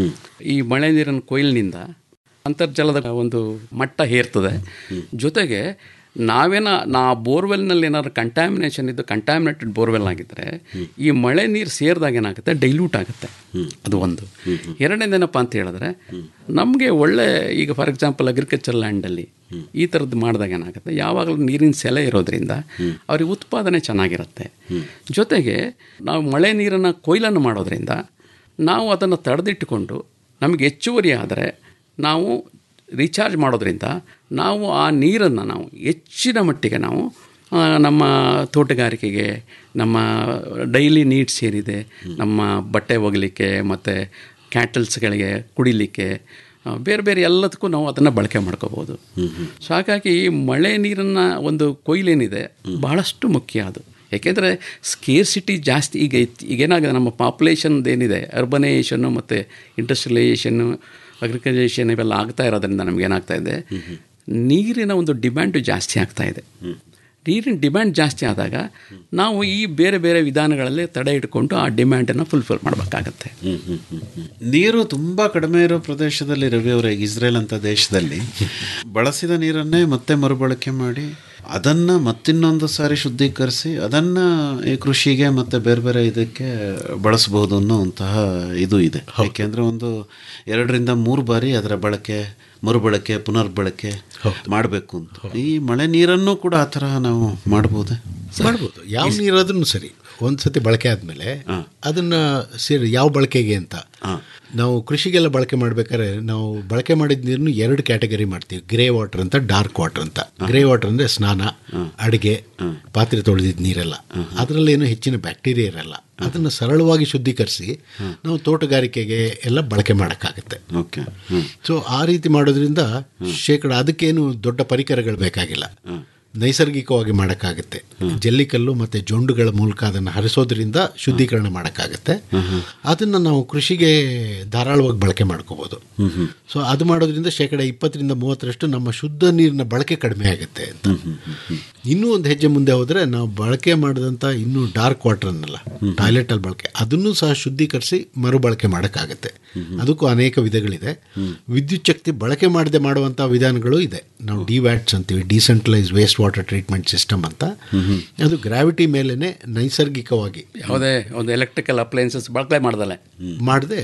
ಈ ಮಳೆ ನೀರಿನ ಕೊಯ್ಲಿನಿಂದ ಅಂತರ್ಜಲದ ಒಂದು ಮಟ್ಟ ಹೇರ್ತದೆ ಜೊತೆಗೆ ನಾವೇನ ನಾ ಬೋರ್ವೆಲ್ನಲ್ಲಿ ಏನಾದ್ರು ಕಂಟ್ಯಾಮಿನೇಷನ್ ಇದ್ದು ಕಂಟ್ಯಾಮಿನೇಟೆಡ್ ಬೋರ್ವೆಲ್ ಆಗಿದ್ದರೆ ಈ ಮಳೆ ನೀರು ಸೇರಿದಾಗ ಏನಾಗುತ್ತೆ ಡೈಲ್ಯೂಟ್ ಆಗುತ್ತೆ ಅದು ಒಂದು ಎರಡನೇದೇನಪ್ಪ ಅಂತ ಹೇಳಿದ್ರೆ ನಮಗೆ ಒಳ್ಳೆ ಈಗ ಫಾರ್ ಎಕ್ಸಾಂಪಲ್ ಅಗ್ರಿಕಲ್ಚರ್ ಲ್ಯಾಂಡಲ್ಲಿ ಈ ಥರದ್ದು ಮಾಡಿದಾಗ ಏನಾಗುತ್ತೆ ಯಾವಾಗಲೂ ನೀರಿನ ಸೆಲೆ ಇರೋದ್ರಿಂದ ಅವ್ರಿಗೆ ಉತ್ಪಾದನೆ ಚೆನ್ನಾಗಿರುತ್ತೆ ಜೊತೆಗೆ ನಾವು ಮಳೆ ನೀರನ್ನು ಕೊಯ್ಲನ್ನು ಮಾಡೋದ್ರಿಂದ ನಾವು ಅದನ್ನು ತಡೆದಿಟ್ಟುಕೊಂಡು ನಮಗೆ ಹೆಚ್ಚುವರಿ ಆದರೆ ನಾವು ರೀಚಾರ್ಜ್ ಮಾಡೋದ್ರಿಂದ ನಾವು ಆ ನೀರನ್ನು ನಾವು ಹೆಚ್ಚಿನ ಮಟ್ಟಿಗೆ ನಾವು ಆ, ನಮ್ಮ ತೋಟಗಾರಿಕೆಗೆ ನಮ್ಮ ಡೈಲಿ ನೀಡ್ಸ್ ಏನಿದೆ ನಮ್ಮ ಬಟ್ಟೆ ಒಗಲಿಕ್ಕೆ ಮತ್ತು ಕ್ಯಾಟಲ್ಸ್ಗಳಿಗೆ ಕುಡಿಲಿಕ್ಕೆ ಆ, ಬೇರೆ ಬೇರೆ ಎಲ್ಲದಕ್ಕೂ ನಾವು ಅದನ್ನು ಬಳಕೆ ಮಾಡ್ಕೋಬೋದು ಸೊ ಹಾಗಾಗಿ ಈ ಮಳೆ ನೀರನ್ನು ಒಂದು ಕೊಯ್ಲೇನಿದೆ ಬಹಳಷ್ಟು ಮುಖ್ಯ ಅದು ಏಕೆಂದರೆ ಸ್ಕೇರ್ಸಿಟಿ ಜಾಸ್ತಿ ಈಗ ಇತ್- ಈಗೇನಾಗಿದೆ ನಮ್ಮ ಪಾಪ್ಯುಲೇಷನ್ ಏನಿದೆ ಅರ್ಬನೈಸೇಷನ್ನು ಮತ್ತು ಇಂಡಸ್ಟ್ರಿಯಲೈಸೇಷನ್ನು ಅಗ್ರಿಕಲ್ಚರೇಷನ್ ಇವೆಲ್ಲ ಆಗ್ತಾ ಇರೋದ್ರಿಂದ ನಮಗೇನಾಗ್ತಾ ಇದೆ ನೀರಿನ ಒಂದು ಡಿಮ್ಯಾಂಡು ಜಾಸ್ತಿ ಆಗ್ತಾ ಇದೆ ನೀರಿನ ಡಿಮ್ಯಾಂಡ್ ಜಾಸ್ತಿ ಆದಾಗ ನಾವು ಈ ಬೇರೆ ಬೇರೆ ವಿಧಾನಗಳಲ್ಲಿ ತಡೆ ಇಟ್ಕೊಂಡು ಆ ಡಿಮ್ಯಾಂಡನ್ನು ಫುಲ್ಫಿಲ್ ಮಾಡಬೇಕಾಗತ್ತೆ ನೀರು ತುಂಬ ಕಡಿಮೆ ಇರೋ ಪ್ರದೇಶದಲ್ಲಿ ರವಿ ಅವರೇ ಇಸ್ರೇಲ್ ಅಂತ ದೇಶದಲ್ಲಿ ಬಳಸಿದ ನೀರನ್ನೇ ಮತ್ತೆ ಮರುಬಳಕೆ ಮಾಡಿ ಅದನ್ನು ಮತ್ತಿನ್ನೊಂದು ಸಾರಿ ಶುದ್ಧೀಕರಿಸಿ ಅದನ್ನು ಈ ಕೃಷಿಗೆ ಮತ್ತು ಬೇರೆ ಬೇರೆ ಇದಕ್ಕೆ ಬಳಸಬಹುದು ಅನ್ನೋಂತಹ ಇದು ಇದೆ ಏಕೆಂದರೆ ಒಂದು ಎರಡರಿಂದ ಮೂರು ಬಾರಿ ಅದರ ಬಳಕೆ ಮರುಬಳಕೆ ಪುನರ್ಬಳಕೆ ಮಾಡಬೇಕು ಅಂತ ಈ ಮಳೆ ನೀರನ್ನು ಕೂಡ ಆ ಥರ ನಾವು ಮಾಡ್ಬೋದೇ ಮಾಡ್ಬೋದು ಯಾವ ನೀರಾದ್ರೂ ಸರಿ ಒಂದು ಸತಿ ಬಳಕೆ ಆದಮೇಲೆ ಅದನ್ನು ಸೇರಿ ಯಾವ ಬಳಕೆಗೆ ಅಂತ ನಾವು ಕೃಷಿಗೆಲ್ಲ ಬಳಕೆ ಮಾಡ್ಬೇಕಾದ್ರೆ ನಾವು ಬಳಕೆ ಮಾಡಿದ ನೀರನ್ನು ಎರಡು ಕ್ಯಾಟಗರಿ ಮಾಡ್ತೀವಿ ಗ್ರೇ ವಾಟರ್ ಅಂತ ಡಾರ್ಕ್ ವಾಟರ್ ಅಂತ ಗ್ರೇ ವಾಟರ್ ಅಂದರೆ ಸ್ನಾನ ಅಡುಗೆ ಪಾತ್ರೆ ತೊಳೆದಿದ್ದ ನೀರೆಲ್ಲ ಅದರಲ್ಲಿ ಏನು ಹೆಚ್ಚಿನ ಬ್ಯಾಕ್ಟೀರಿಯಾ ಇರಲ್ಲ ಅದನ್ನು ಸರಳವಾಗಿ ಶುದ್ಧೀಕರಿಸಿ ನಾವು ತೋಟಗಾರಿಕೆಗೆ ಎಲ್ಲ ಬಳಕೆ ಮಾಡೋಕ್ಕಾಗತ್ತೆ ಓಕೆ ಸೊ ಆ ರೀತಿ ಮಾಡೋದ್ರಿಂದ ಶೇಕಡ ಅದಕ್ಕೇನು ದೊಡ್ಡ ಪರಿಕರಗಳು ಬೇಕಾಗಿಲ್ಲ ನೈಸರ್ಗಿಕವಾಗಿ ಮಾಡೋಕ್ಕಾಗತ್ತೆ ಜಲ್ಲಿಕಲ್ಲು ಮತ್ತು ಜೊಂಡುಗಳ ಮೂಲಕ ಅದನ್ನು ಹರಿಸೋದ್ರಿಂದ ಶುದ್ಧೀಕರಣ ಮಾಡೋಕ್ಕಾಗತ್ತೆ ಅದನ್ನು ನಾವು ಕೃಷಿಗೆ ಧಾರಾಳವಾಗಿ ಬಳಕೆ ಮಾಡ್ಕೋಬೋದು ಸೊ ಅದು ಮಾಡೋದ್ರಿಂದ ಶೇಕಡ ಇಪ್ಪತ್ತರಿಂದ ಮೂವತ್ತರಷ್ಟು ನಮ್ಮ ಶುದ್ಧ ನೀರಿನ ಬಳಕೆ ಕಡಿಮೆ ಆಗುತ್ತೆ ಅಂತ ಇನ್ನೂ ಒಂದು ಹೆಜ್ಜೆ ಮುಂದೆ ಹೋದರೆ ನಾವು ಬಳಕೆ ಮಾಡಿದಂಥ ಇನ್ನೂ ಡಾರ್ಕ್ ವಾಟರ್ ಅನ್ನಲ್ಲ ಟಾಯ್ಲೆಟಲ್ಲಿ ಬಳಕೆ ಅದನ್ನು ಸಹ ಶುದ್ಧೀಕರಿಸಿ ಮರುಬಳಕೆ ಮಾಡೋಕ್ಕಾಗತ್ತೆ ಅದಕ್ಕೂ ಅನೇಕ ವಿಧಗಳಿದೆ ವಿದ್ಯುತ್ ಶಕ್ತಿ ಬಳಕೆ ಮಾಡದೆ ಮಾಡುವಂಥ ವಿಧಾನಗಳು ಇದೆ ನಾವು ಡಿ ವ್ಯಾಟ್ಸ್ ಅಂತೀವಿ decentralise waste water treatment system ಅಂತ ಅದು ಗ್ರಾವಿಟಿ ಮೇಲೇ ನೈಸರ್ಗಿಕವಾಗಿ ಯಾವುದೇ ಒಂದು ಎಲೆಕ್ಟ್ರಿಕಲ್ ಅಪ್ಲಯನ್ಸಸ್ ಬಳಕೆ ಮಾಡ್ದಲೆ ಮಾಡದೆ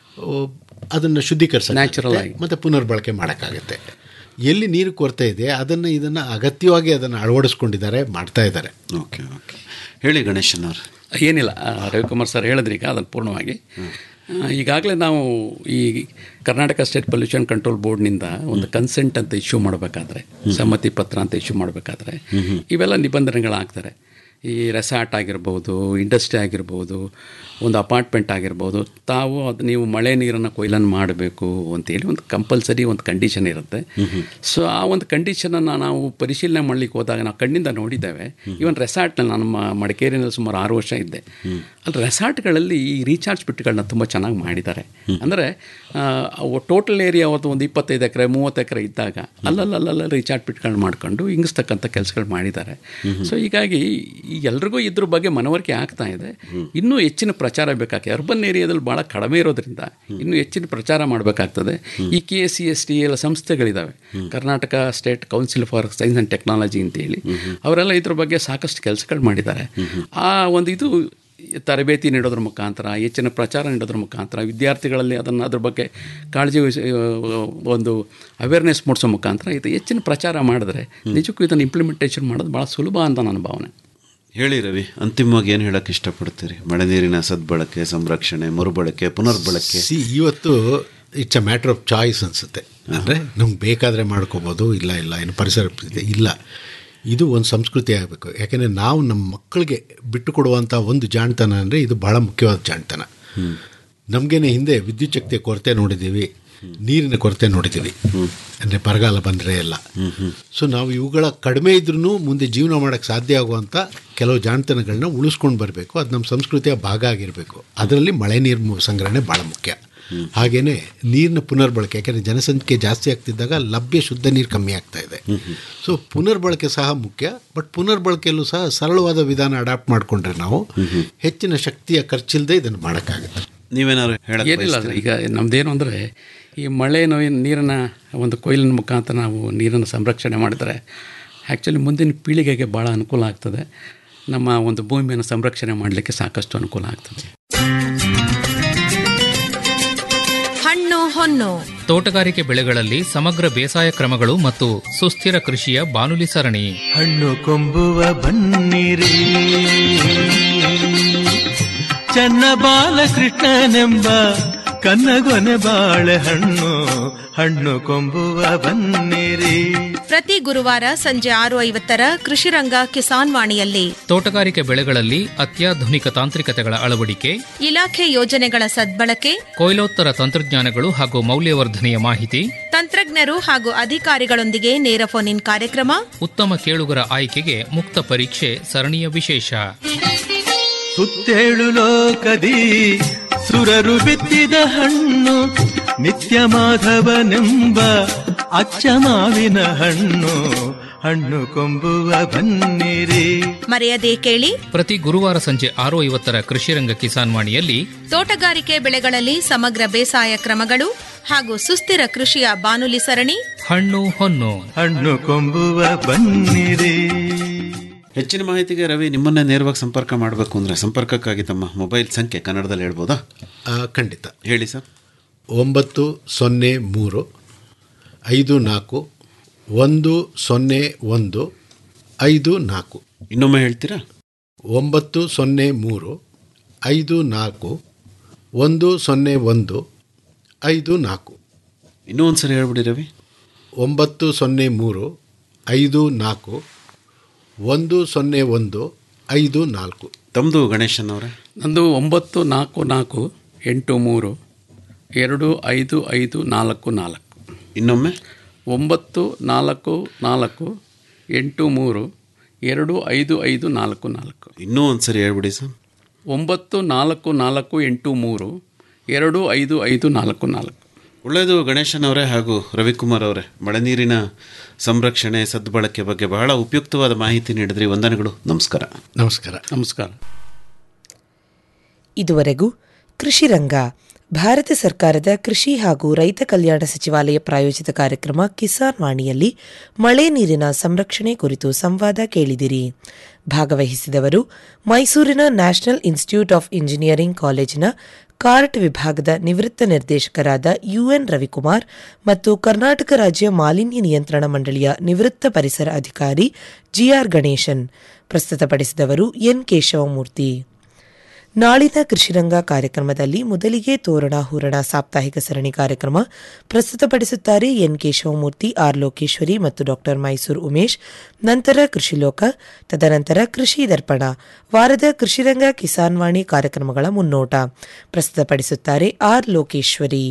ಅದನ್ನು ಶುದ್ಧೀಕರಿಸ Natural ಆಗಿ. ಮತ್ತು ಪುನರ್ಬಳಕೆ ಮಾಡೋಕ್ಕಾಗತ್ತೆ ಎಲ್ಲಿ ನೀರು ಕೊರತೆ ಇದೆ ಅದನ್ನು ಇದನ್ನು ಅಗತ್ಯವಾಗಿ ಅದನ್ನು ಅಳವಡಿಸ್ಕೊಂಡಿದ್ದಾರೆ ಮಾಡ್ತಾ ಇದ್ದಾರೆ ಓಕೆ ಓಕೆ ಹೇಳಿ ಗಣೇಶನ್ ಅವ್ರು ಏನಿಲ್ಲ ಆ, ರವಿಕುಮಾರ್ ಸರ್ ಹೇಳಿದ್ರಿ ಈಗ ಅದನ್ನು ಪೂರ್ಣವಾಗಿ ಈಗಾಗಲೇ ನಾವು ಈ ಕರ್ನಾಟಕ ಸ್ಟೇಟ್ ಪೊಲ್ಯೂಷನ್ ಕಂಟ್ರೋಲ್ ಬೋರ್ಡ್ನಿಂದ ಒಂದು ಕನ್ಸೆಂಟ್ ಅಂತ ಇಶ್ಯೂ ಮಾಡಬೇಕಾದ್ರೆ ಸಮ್ಮತಿ ಪತ್ರ ಅಂತ ಇಶ್ಯೂ ಮಾಡಬೇಕಾದ್ರೆ ಇವೆಲ್ಲ ನಿಬಂಧನೆಗಳಾಗ್ತಾರೆ ಈ ರೆಸಾರ್ಟ್ ಆಗಿರ್ಬೋದು ಇಂಡಸ್ಟ್ರಿ ಆಗಿರ್ಬೋದು ಒಂದು ಅಪಾರ್ಟ್ಮೆಂಟ್ ಆಗಿರ್ಬೋದು ತಾವು ಅದು ನೀವು ಮಳೆ ನೀರನ್ನು ಕೊಯ್ಲನ್ನು ಮಾಡಬೇಕು ಅಂತೇಳಿ ಒಂದು ಕಂಪಲ್ಸರಿ ಒಂದು ಕಂಡೀಷನ್ ಇರುತ್ತೆ ಸೊ ಆ ಒಂದು ಕಂಡೀಷನನ್ನು ನಾವು ಪರಿಶೀಲನೆ ಮಾಡಲಿಕ್ಕೆ ಹೋದಾಗ ನಾವು ಕಣ್ಣಿಂದ ನೋಡಿದ್ದೇವೆ ಇವನ್ ರೆಸಾರ್ಟ್ನಲ್ಲಿ ನಾನು ಮ- ಮಡಿಕೇರಿನಲ್ಲಿ ಸುಮಾರು ಆರು ವರ್ಷ ಇದ್ದೆ ಅಲ್ಲಿ ರೆಸಾರ್ಟ್ಗಳಲ್ಲಿ ಈ ರೀಚಾರ್ಜ್ ಬಿಟ್ಗಳನ್ನ ತುಂಬ ಚೆನ್ನಾಗಿ ಮಾಡಿದ್ದಾರೆ ಅಂದರೆ ಟೋಟಲ್ ಏರಿಯಾ ಅವತ್ತು ಒಂದು ಇಪ್ಪತ್ತೈದು ಎಕರೆ ಮೂವತ್ತು ಎಕರೆ ಇದ್ದಾಗ ಅಲ್ಲಲ್ಲಲ್ಲ ರೀಚಾರ್ಜ್ ಬಿಟ್ಗಳನ್ನ ಮಾಡ್ಕೊಂಡು ಹಿಂಗಿಸ್ತಕ್ಕಂಥ ಕೆಲಸಗಳು ಮಾಡಿದ್ದಾರೆ ಸೊ ಹೀಗಾಗಿ ಈ ಎಲ್ರಿಗೂ ಇದ್ರ ಬಗ್ಗೆ ಮನವರಿಕೆ ಆಗ್ತಾ ಇದೆ ಇನ್ನೂ ಹೆಚ್ಚಿನ ಪ್ರಚಾರ ಬೇಕಾಗ್ತದೆ ಅರ್ಬನ್ ಏರಿಯಾದಲ್ಲಿ ಭಾಳ ಕಡಿಮೆ ಇರೋದ್ರಿಂದ ಇನ್ನೂ ಹೆಚ್ಚಿನ ಪ್ರಚಾರ ಮಾಡಬೇಕಾಗ್ತದೆ ಈ K S C S T ಎಲ್ಲ ಸಂಸ್ಥೆಗಳಿದ್ದಾವೆ Karnataka state council for science and technology ಅಂತೇಳಿ ಅವರೆಲ್ಲ ಇದ್ರ ಬಗ್ಗೆ ಸಾಕಷ್ಟು ಕೆಲಸಗಳು ಮಾಡಿದ್ದಾರೆ ಆ ಒಂದು ಇದು ತರಬೇತಿ ನೀಡೋದ್ರ ಮುಖಾಂತರ ಹೆಚ್ಚಿನ ಪ್ರಚಾರ ನೀಡೋದ್ರ ಮುಖಾಂತರ ವಿದ್ಯಾರ್ಥಿಗಳಲ್ಲಿ ಅದನ್ನು ಅದ್ರ ಬಗ್ಗೆ ಕಾಳಜಿ ವಹಿಸಿ ಆ, ಒಂದು ಅವೇರ್ನೆಸ್ ಮೂಡಿಸೋ ಮುಖಾಂತರ ಇದು ಹೆಚ್ಚಿನ ಪ್ರಚಾರ ಮಾಡಿದ್ರೆ ನಿಜಕ್ಕೂ ಇದನ್ನು ಇಂಪ್ಲಿಮೆಂಟೇಷನ್ ಮಾಡೋದು ಭಾಳ ಸುಲಭ ಅಂತ ನನ್ನ ಭಾವನೆ ಹೇಳಿ ರವಿ ಅಂತಿಮವಾಗಿ ಏನು ಹೇಳಕ್ಕೆ ಇಷ್ಟಪಡ್ತೀರಿ ಮಳೆ ನೀರಿನ ಸದ್ಬಳಕೆ ಸಂರಕ್ಷಣೆ ಮರುಬಳಕೆ ಪುನರ್ಬಳಕೆ ಸಿ ಇವತ್ತು it's a matter of choice ಅನಿಸುತ್ತೆ ಅಂದರೆ ನಮ್ಗೆ ಬೇಕಾದರೆ ಮಾಡ್ಕೋಬೋದು ಇಲ್ಲ ಇಲ್ಲ ಏನು ಪರಿಸರ ಪ್ರೀತಿ ಇಲ್ಲ ಇದು ಒಂದು ಸಂಸ್ಕೃತಿ ಆಗಬೇಕು ಯಾಕೆಂದರೆ ನಾವು ನಮ್ಮ ಮಕ್ಕಳಿಗೆ ಬಿಟ್ಟು ಕೊಡುವಂಥ ಒಂದು ಜಾಣತನ ಅಂದರೆ ಇದು ಬಹಳ ಮುಖ್ಯವಾದ ಜಾಣತನ ನಮಗೇನೆ ಹಿಂದೆ ವಿದ್ಯುತ್ ಶಕ್ತಿಯ ಕೊರತೆ ನೋಡಿದ್ದೀವಿ ನೀರಿನ ಕೊರತೆ ನೋಡಿದ್ದೀವಿ ಅಂದರೆ ಬರಗಾಲ ಬಂದರೆ ಎಲ್ಲ ಸೊ ನಾವು ಇವುಗಳ ಕಡಿಮೆ ಇದ್ರೂ ಮುಂದೆ ಜೀವನ ಮಾಡೋಕ್ಕೆ ಸಾಧ್ಯ ಆಗುವಂಥ ಕೆಲವು ಜಾಣತನಗಳನ್ನ ಉಳಿಸ್ಕೊಂಡು ಬರಬೇಕು ಅದು ನಮ್ಮ ಸಂಸ್ಕೃತಿಯ ಭಾಗ ಆಗಿರಬೇಕು ಅದರಲ್ಲಿ ಮಳೆ ನೀರು ಮು- ಸಂಗ್ರಹಣೆ ಭಾಳ ಮುಖ್ಯ ಹಾಗೆಯೇ ನೀರಿನ ಪುನರ್ಬಳಕೆ ಯಾಕೆಂದರೆ ಜನಸಂಖ್ಯೆ ಜಾಸ್ತಿ ಆಗ್ತಿದ್ದಾಗ ಲಭ್ಯ ಶುದ್ಧ ನೀರು ಕಮ್ಮಿ ಆಗ್ತಾ ಇದೆ ಸೊ ಪುನರ್ಬಳಕೆ ಸಹ ಮುಖ್ಯ ಬಟ್ ಪುನರ್ಬಳಕೆಯಲ್ಲೂ ಸಹ ಸರಳವಾದ ವಿಧಾನ ಅಡಾಪ್ಟ್ ಮಾಡಿಕೊಂಡ್ರೆ ನಾವು ಹೆಚ್ಚಿನ ಶಕ್ತಿಯ ಖರ್ಚಿಲ್ಲದೆ ಇದನ್ನು ಮಾಡೋಕ್ಕಾಗುತ್ತೆ ನೀವೇನಾದ್ರು ಹೇಳಕ್ಕೆ ಏನಿಲ್ಲ ಅದು ಈಗ ನಮ್ಮದೇನು ಅಂದರೆ ಈ ಮಳೆ ನೋವಿನ ನೀರನ್ನು ಒಂದು ಕೊಯ್ಲಿನ ಮುಖಾಂತರ ನಾವು ನೀರನ್ನು ಸಂರಕ್ಷಣೆ ಮಾಡಿದರೆ ಆ್ಯಕ್ಚುಲಿ ಮುಂದಿನ ಪೀಳಿಗೆಗೆ ಭಾಳ ಅನುಕೂಲ ಆಗ್ತದೆ ನಮ್ಮ ಒಂದು ಭೂಮಿಯನ್ನು ಸಂರಕ್ಷಣೆ ಮಾಡಲಿಕ್ಕೆ ಸಾಕಷ್ಟು ಅನುಕೂಲ ಆಗ್ತದೆ ಹಣ್ಣು ಹೊನ್ನು ತೋಟಗಾರಿಕೆ ಬೆಳೆಗಳಲ್ಲಿ ಸಮಗ್ರ ಬೇಸಾಯ ಕ್ರಮಗಳು ಮತ್ತು ಸುಸ್ಥಿರ ಕೃಷಿಯ ಬಾನುಲಿ ಸರಣಿ ಹಣ್ಣು ಕೊಂಬುವ ಬನ್ನಿರಿ ಚನ್ನ ಬಾಲಕೃಷ್ಣನೆಂಬ ಕನ್ನಗೊನೆ ಬಾಳೆಹಣ್ಣು ಹಣ್ಣು ಕೊಂಬುವ ಬನ್ನಿರಿ ಪ್ರತಿ ಗುರುವಾರ ಸಂಜೆ ಆರು ಐವತ್ತರ ಕೃಷಿರಂಗ ಕಿಸಾನ್ ವಾಣಿಯಲ್ಲಿ ತೋಟಗಾರಿಕೆ ಬೆಳೆಗಳಲ್ಲಿ ಅತ್ಯಾಧುನಿಕ ತಾಂತ್ರಿಕತೆಗಳ ಅಳವಡಿಕೆ ಇಲಾಖೆ ಯೋಜನೆಗಳ ಸದ್ಬಳಕೆ ಕೊಯ್ಲೋತ್ತರ ತಂತ್ರಜ್ಞಾನಗಳು ಹಾಗೂ ಮೌಲ್ಯವರ್ಧನೆಯ ಮಾಹಿತಿ ತಂತ್ರಜ್ಞರು ಹಾಗೂ ಅಧಿಕಾರಿಗಳೊಂದಿಗೆ ನೇರ ಫೋನ್ ಇನ್ ಕಾರ್ಯಕ್ರಮ ಉತ್ತಮ ಕೇಳುಗರ ಆಯ್ಕೆಗೆ ಮುಕ್ತ ಪರೀಕ್ಷೆ ಸರಣಿಯ ವಿಶೇಷ ಸುತ್ತೇಳು ಲೋಕದಿ ಸುರರು ಬಿತ್ತಿದ ಹಣ್ಣು ನಿತ್ಯ ಮಾಧವನೆಂಬ ಅಚ್ಚ ಮಾವಿನ ಹಣ್ಣು ಹಣ್ಣು ಕೊಂಬುವ ಬನ್ನಿರಿ ಮರೆಯದೇ ಕೇಳಿ ಪ್ರತಿ ಗುರುವಾರ ಸಂಜೆ ಆರು ಐವತ್ತರ ಕೃಷಿರಂಗ ಕಿಸಾನ್ ವಾಣಿಯಲ್ಲಿ ತೋಟಗಾರಿಕೆ ಬೆಳೆಗಳಲ್ಲಿ ಸಮಗ್ರ ಬೇಸಾಯ ಕ್ರಮಗಳು ಹಾಗೂ ಸುಸ್ಥಿರ ಕೃಷಿಯ ಬಾನುಲಿ ಸರಣಿ ಹಣ್ಣು ಹೊನ್ನು ಹಣ್ಣು ಕೊಂಬುವ ಬನ್ನಿರಿ ಹೆಚ್ಚಿನ ಮಾಹಿತಿಗೆ ರವಿ ನಿಮ್ಮನ್ನೇ ನೇರವಾಗಿ ಸಂಪರ್ಕ ಮಾಡಬೇಕು ಅಂದರೆ ಸಂಪರ್ಕಕ್ಕಾಗಿ ತಮ್ಮ ಮೊಬೈಲ್ ಸಂಖ್ಯೆ ಕನ್ನಡದಲ್ಲಿ ಹೇಳ್ಬೋದಾ ಆ, ಖಂಡಿತ ಹೇಳಿ ಸರ್ ಒಂಬತ್ತು ಸೊನ್ನೆ ಮೂರು ಐದು ನಾಲ್ಕು ಒಂದು ಸೊನ್ನೆ ಒಂದು ಐದು ನಾಲ್ಕು ಇನ್ನೊಮ್ಮೆ ಹೇಳ್ತೀರಾ ಒಂಬತ್ತು ಸೊನ್ನೆ ಮೂರು ಐದು ನಾಲ್ಕು ಒಂದು ಸೊನ್ನೆ ಒಂದು ಐದು ನಾಲ್ಕು ಇನ್ನೂ ಒಂದು ಸರಿ ಹೇಳ್ಬಿಡಿ ರವಿ ಒಂಬತ್ತು ಸೊನ್ನೆ ಮೂರು ಐದು ನಾಲ್ಕು ಒಂದು ಸೊನ್ನೆ ಒಂದು ಐದು ನಾಲ್ಕು ತಮ್ಮದು ಗಣೇಶನ್ ಅವರೇ ನಂದು ಒಂಬತ್ತು ನಾಲ್ಕು ನಾಲ್ಕು ಎಂಟು ಮೂರು ಎರಡು ಐದು ಐದು ನಾಲ್ಕು ನಾಲ್ಕು ಇನ್ನೊಮ್ಮೆ ಒಂಬತ್ತು ನಾಲ್ಕು ನಾಲ್ಕು ಎಂಟು ಮೂರು ಎರಡು ಐದು ಐದು ನಾಲ್ಕು ನಾಲ್ಕು ಇನ್ನೂ ಒಂದು ಸರಿ ಹೇಳ್ಬಿಡಿ ಸರ್ ಒಂಬತ್ತು ನಾಲ್ಕು ನಾಲ್ಕು ಎಂಟು ಮೂರು ಎರಡು ಐದು ಐದು ನಾಲ್ಕು ನಾಲ್ಕು ಒಳ್ಳೆಯದು ಗಣೇಶನ್ ಅವರೇ ಹಾಗೂ ರವಿಕುಮಾರ್ ಅವರೇ ಮಳೆ ನೀರಿನ ಸಂರಕ್ಷಣೆ ಸದ್ಬಳಕೆ ಬಗ್ಗೆ ಬಹಳ ಉಪಯುಕ್ತವಾದ ಮಾಹಿತಿ ನೀಡಿದ್ರಿ ವಂದನೆಗಳು ನಮಸ್ಕಾರ ನಮಸ್ಕಾರ ನಮಸ್ಕಾರ ಇದುವರೆಗೂ ಕೃಷಿ ರಂಗ ಭಾರತ ಸರ್ಕಾರದ ಕೃಷಿ ಹಾಗೂ ರೈತ ಕಲ್ಯಾಣ ಸಚಿವಾಲಯ ಪ್ರಾಯೋಜಿತ ಕಾರ್ಯಕ್ರಮ ಕಿಸಾನ್ ವಾಣಿಯಲ್ಲಿ ಮಳೆ ನೀರಿನ ಸಂರಕ್ಷಣೆ ಕುರಿತು ಸಂವಾದ ಕೇಳಿದಿರಿ ಭಾಗವಹಿಸಿದವರು ಮೈಸೂರಿನ ನ್ಯಾಷನಲ್ ಇನ್ಸ್ಟಿಟ್ಯೂಟ್ ಆಫ್ ಇಂಜಿನಿಯರಿಂಗ್ ಕಾಲೇಜಿನ ಕಾರ್ಟ್ ವಿಭಾಗದ ನಿವೃತ್ತ ನಿರ್ದೇಶಕರಾದ ಯುಎನ್ ರವಿಕುಮಾರ್ ಮತ್ತು ಕರ್ನಾಟಕ ರಾಜ್ಯ ಮಾಲಿನ್ಯ ನಿಯಂತ್ರಣ ಮಂಡಳಿಯ ನಿವೃತ್ತ ಪರಿಸರ ಅಧಿಕಾರಿ ಜಿಆರ್ ಗಣೇಶನ್ ಪ್ರಸ್ತುತಪಡಿಸಿದವರು ಎನ್ ಕೇಶವಮೂರ್ತಿ ನಾಳಿನ ಕೃಷಿರಂಗ ಕಾರ್ಯಕ್ರಮದಲ್ಲಿ ಮೊದಲಿಗೆ ತೋರಣ ಹೂರಣ ಸಾಪ್ತಾಹಿಕ ಸರಣಿ ಕಾರ್ಯಕ್ರಮ ಪ್ರಸ್ತುತಪಡಿಸುತ್ತಾರೆ N K Shivamurthy R Lokeshwari ಮತ್ತು ಡಾಕ್ಟರ್ ಮೈಸೂರು ಉಮೇಶ್ ನಂತರ ಕೃಷಿ ಲೋಕ ತದನಂತರ ಕೃಷಿ ದರ್ಪಣ ವಾರದ ಕೃಷಿರಂಗ ಕಿಸಾನ್ ವಾಣಿ ಕಾರ್ಯಕ್ರಮಗಳ ಮುನ್ನೋಟ ಪ್ರಸ್ತುತಪಡಿಸುತ್ತಾರೆ ಆರ್ ಲೋಕೇಶ್ವರಿ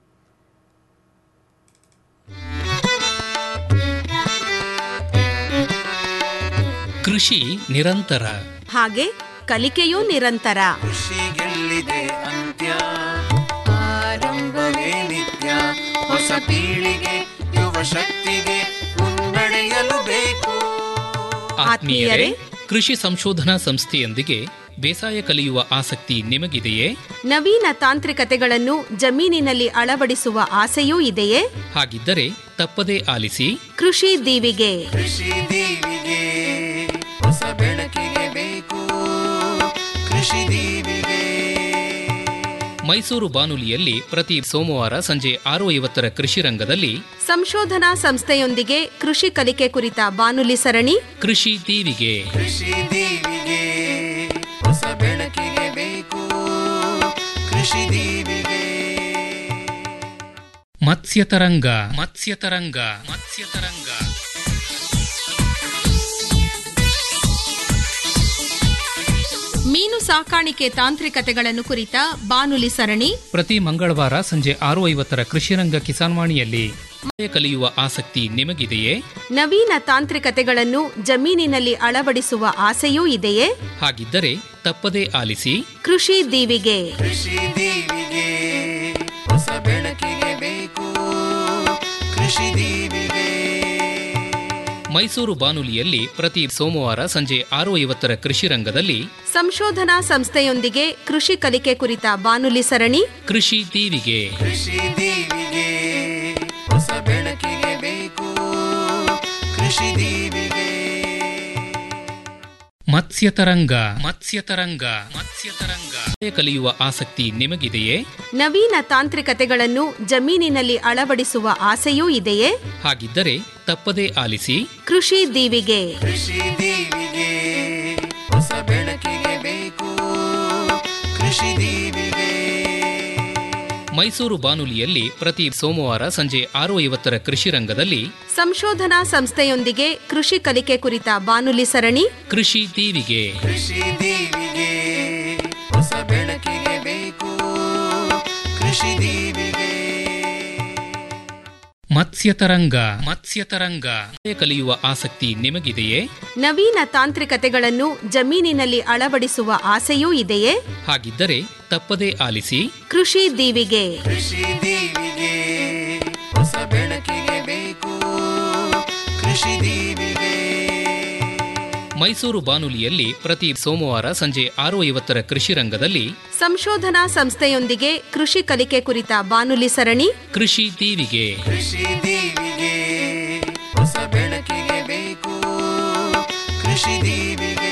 ಕೃಷಿ ನಿರಂತರ ಹಾಗೆ ಕಲಿಕೆಯೂ ನಿರಂತರ ಕೃಷಿಗೆಲ್ಲಿದೆ ಅಂತ್ಯ ಆರಂಭವೇ ನಿತ್ಯ ಹೊಸ ಪೀಳಿಗೆ ಯುವ ಶಕ್ತಿಗೆ ಮುನ್ನಡೆಯಲು ಬೇಕು ಆತ್ಮೀಯರೇ ಕೃಷಿ ಸಂಶೋಧನಾ ಸಂಸ್ಥೆಯೊಂದಿಗೆ ಬೇಸಾಯ ಕಲಿಯುವ ಆಸಕ್ತಿ ನಿಮಗಿದೆಯೇ ನವೀನ ತಾಂತ್ರಿಕತೆಗಳನ್ನು ಜಮೀನಿನಲ್ಲಿ ಅಳವಡಿಸುವ ಆಸೆಯೂ ಇದೆಯೇ ಹಾಗಿದ್ದರೆ ತಪ್ಪದೇ ಆಲಿಸಿ ಕೃಷಿ ದೀವಿಗೆ ಕೃಷಿ ದೀವಿಗೆ ಹೊಸ ಬೆಳಕಿಗೆ ಬೇಕು ಕೃಷಿ ದೀವಿಗೆ ಮೈಸೂರು ಬಾನುಲಿಯಲ್ಲಿ ಪ್ರತಿ ಸೋಮವಾರ ಸಂಜೆ ಆರು ಐವತ್ತರ ಕೃಷಿ ರಂಗದಲ್ಲಿ ಸಂಶೋಧನಾ ಸಂಸ್ಥೆಯೊಂದಿಗೆ ಕೃಷಿ ಕಲಿಕೆ ಕುರಿತ ಬಾನುಲಿ ಸರಣಿ ಕೃಷಿ ದೀವಿಗೆ ಕೃಷಿ ದೀವಿಗೆ ಹೊಸ ಬೆಳಕಿಗೆ ಬೇಕು ಕೃಷಿ ದೀವಿಗೆ ಮತ್ಸ್ಯತರಂಗ ಮತ್ಸ್ಯತರಂಗ ಮತ್ಸ್ಯತರಂಗ ಮೀನು ಸಾಕಾಣಿಕೆ ತಾಂತ್ರಿಕತೆಗಳನ್ನು ಕುರಿತ ಬಾನುಲಿ ಸರಣಿ ಪ್ರತಿ ಮಂಗಳವಾರ ಸಂಜೆ ಆರು ಐವತ್ತರ ಕೃಷಿರಂಗ ಕಿಸಾನ್ವಾಣಿಯಲ್ಲಿ ಬೇಸಾಯ ಕಲಿಯುವ ಆಸಕ್ತಿ ನಿಮಗಿದೆಯೇ ನವೀನ ತಾಂತ್ರಿಕತೆಗಳನ್ನು ಜಮೀನಿನಲ್ಲಿ ಅಳವಡಿಸುವ ಆಸೆಯೂ ಇದೆಯೇ ಹಾಗಿದ್ದರೆ ತಪ್ಪದೇ ಆಲಿಸಿ ಕೃಷಿ ದೀವಿಗೆ ಕೃಷಿ ದೀವಿಗೆ ಹೊಸ ಬೆಳಕಿಗೆ ಬೇಕು ಕೃಷಿ ದೀವಿಗೆ ಮೈಸೂರು ಬಾನುಲಿಯಲ್ಲಿ ಪ್ರತಿ ಸೋಮವಾರ ಸಂಜೆ ಆರು ಐವತ್ತರ ಕೃಷಿ ರಂಗದಲ್ಲಿ ಸಂಶೋಧನಾ ಸಂಸ್ಥೆಯೊಂದಿಗೆ ಕೃಷಿ ಕಲಿಕೆ ಕುರಿತ ಬಾನುಲಿ ಸರಣಿ ಕೃಷಿ ದೀವಿಗೆ ಕೃಷಿ ದೀವಿಗೆ ಹೊಸ ಬೆಳಕಿಗೆ ಬೇಕು ಕೃಷಿ ದೀವಿಗೆ ಮತ್ಸ್ಯತರಂಗ ಮತ್ಸ್ಯತರಂಗ ಮತ್ಸ್ಯತರಂಗ ಬೇಸಾಯ ಕಲಿಯುವ ಆಸಕ್ತಿ ನಿಮಗಿದೆಯೇ ನವೀನ ತಾಂತ್ರಿಕತೆಗಳನ್ನು ಜಮೀನಿನಲ್ಲಿ ಅಳವಡಿಸುವ ಆಸೆಯೂ ಇದೆಯೇ ಹಾಗಿದ್ದರೆ ತಪ್ಪದೇ ಆಲಿಸಿ ಕೃಷಿ ದೀವಿಗೆ ಕೃಷಿ ದೀವಿಗೆ ಹೊಸ ಬೆಳಕಿಗೆ ಬೇಕು ಕೃಷಿ ದೀವಿಗೆ ಮೈಸೂರು ಬಾನುಲಿಯಲ್ಲಿ ಪ್ರತಿ ಸೋಮವಾರ ಸಂಜೆ ಆರು ಐವತ್ತರ ಕೃಷಿ ರಂಗದಲ್ಲಿ ಸಂಶೋಧನಾ ಸಂಸ್ಥೆಯೊಂದಿಗೆ ಕೃಷಿ ಕಲಿಕೆ ಕುರಿತ ಬಾನುಲಿ ಸರಣಿ ಕೃಷಿ ದೀವಿಗೆ ಕೃಷಿ ದೀವಿಗೆ ಹೊಸ ಬೆಳಕಿಗೆ ಬೇಕು ಕೃಷಿ ದೀವಿಗೆ ಮತ್ಸ್ಯತರಂಗ ಮತ್ಸ್ಯತರಂಗ ಬೇಸಾಯ ಕಲಿಯುವ ಆಸಕ್ತಿ ನಿಮಗಿದೆಯೇ ನವೀನ ತಾಂತ್ರಿಕತೆಗಳನ್ನು ಜಮೀನಿನಲ್ಲಿ ಅಳವಡಿಸುವ ಆಸೆಯೂ ಇದೆಯೇ ಹಾಗಿದ್ದರೆ ತಪ್ಪದೇ ಆಲಿಸಿ ಕೃಷಿ ದೀವಿಗೆ ಕೃಷಿ ದೀವಿಗೆ ಹೊಸ ಬೆಳಕಿಗೆ ಬೇಕು ಕೃಷಿ ದೀವಿಗೆ ಮೈಸೂರು ಬಾನುಲಿಯಲ್ಲಿ ಪ್ರತಿ ಸೋಮವಾರ ಸಂಜೆ ಆರು ಐವತ್ತರ ಕೃಷಿ ರಂಗದಲ್ಲಿ ಸಂಶೋಧನಾ ಸಂಸ್ಥೆಯೊಂದಿಗೆ ಕೃಷಿ ಕಲಿಕೆ ಕುರಿತ ಬಾನುಲಿ ಸರಣಿ ಕೃಷಿ ದೀವಿಗೆ ಕೃಷಿ ದೀವಿಗೆ ಹೊಸ ಬೆಳಕಿಗೆ ಬೇಕು ಕೃಷಿ ದೀವಿಗೆ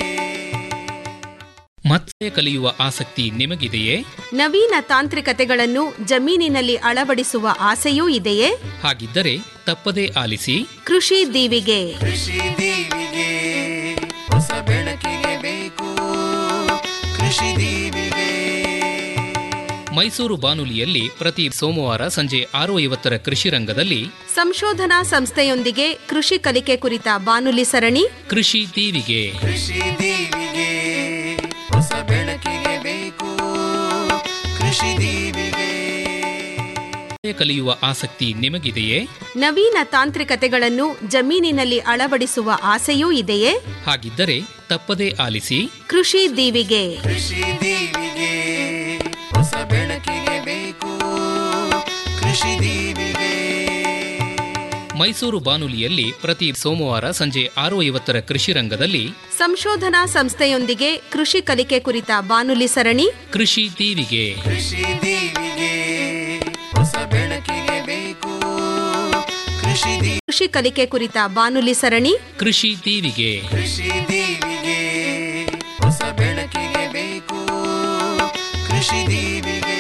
ಮತ್ಸ್ಯ ಕಲಿಯುವ ಆಸಕ್ತಿ ನಿಮಗಿದೆಯೇ ನವೀನ ತಾಂತ್ರಿಕತೆಗಳನ್ನು ಜಮೀನಿನಲ್ಲಿ ಅಳವಡಿಸುವ ಆಸೆಯೂ ಇದೆಯೇ ಹಾಗಿದ್ದರೆ ತಪ್ಪದೇ ಆಲಿಸಿ ಕೃಷಿ ದೀವಿಗೆ ಕೃಷಿ ದೀವಿಗೆ ಹೊಸ ಬೆಳಕಿಗೆ ಬೇಕು ಕೃಷಿ ದೀವಿಗೆ ಮೈಸೂರು ಬಾನುಲಿಯಲ್ಲಿ ಪ್ರತಿ ಸೋಮವಾರ ಸಂಜೆ ಆರು ಐವತ್ತರ ಕೃಷಿ ರಂಗದಲ್ಲಿ ಸಂಶೋಧನಾ ಸಂಸ್ಥೆಯೊಂದಿಗೆ ಕೃಷಿ ಕಲಿಕೆ ಕುರಿತ ಬಾನುಲಿ ಸರಣಿ ಕೃಷಿ ದೀವಿಗೆ ಕೃಷಿ ದೀವಿಗೆ ಹೊಸ ಬೆಳಕಿಗೆ ಬೇಕು ಕೃಷಿ ದೀವಿಗೆ ಕಲಿಯುವ ಆಸಕ್ತಿ ನಿಮಗಿದೆಯೇ ನವೀನ ತಾಂತ್ರಿಕತೆಗಳನ್ನು ಜಮೀನಿನಲ್ಲಿ ಅಳವಡಿಸುವ ಆಸೆಯೂ ಇದೆಯೇ ಹಾಗಿದ್ದರೆ ತಪ್ಪದೇ ಆಲಿಸಿ ಕೃಷಿ ದೀವಿಗೆ ಕೃಷಿ ದೀವಿಗೆ ಹೊಸ ಬೆಳಕಿಗೆ ಬೇಕು ಕೃಷಿ ದೀವಿಗೆ ಮೈಸೂರು ಬಾನುಲಿಯಲ್ಲಿ ಪ್ರತಿ ಸೋಮವಾರ ಸಂಜೆ ಆರು ಐವತ್ತರ ಕೃಷಿ ರಂಗದಲ್ಲಿ ಸಂಶೋಧನಾ ಸಂಸ್ಥೆಯೊಂದಿಗೆ ಕೃಷಿ ಕಲಿಕೆ ಕುರಿತ ಬಾನುಲಿ ಸರಣಿ ಕೃಷಿ ದೀವಿಗೆ ಕೃಷಿ ದೀವಿಗೆ ಹೊಸ ಬೆಳಕಿಗೆ ಬೇಕು ಕೃಷಿ ದೀ ಕೃಷಿ ಕಲಿಕೆ ಕುರಿತ ಬಾನುಲಿ ಸರಣಿ ಕೃಷಿ ದೀವಿಗೆ ಕೃಷಿ ದೀವಿಗೆ ಹೊಸ ಬೆಳಕಿಗೆ ಬೇಕು ಕೃಷಿ ದೀವಿಗೆ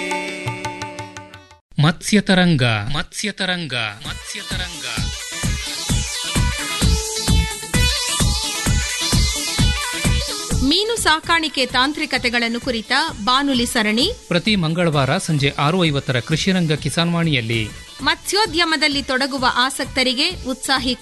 ಮತ್ಸ್ಯತರಂಗ ಮತ್ಸ್ಯತರಂಗ ಮತ್ಸ್ಯತರಂಗ ಮೀನು ಸಾಕಾಣಿಕೆ ತಾಂತ್ರಿಕತೆಗಳನ್ನು ಕುರಿತ ಬಾನುಲಿ ಸರಣಿ ಪ್ರತಿ ಮಂಗಳವಾರ ಸಂಜೆ ಆರು ಐವತ್ತರ ಕೃಷಿರಂಗ ಕಿಸಾನ್ವಾಣಿಯಲ್ಲಿ ಮತ್ಸ್ಯೋದ್ಯಮದಲ್ಲಿ ತೊಡಗುವ ಆಸಕ್ತರಿಗೆ ಉತ್ಸಾಹಿ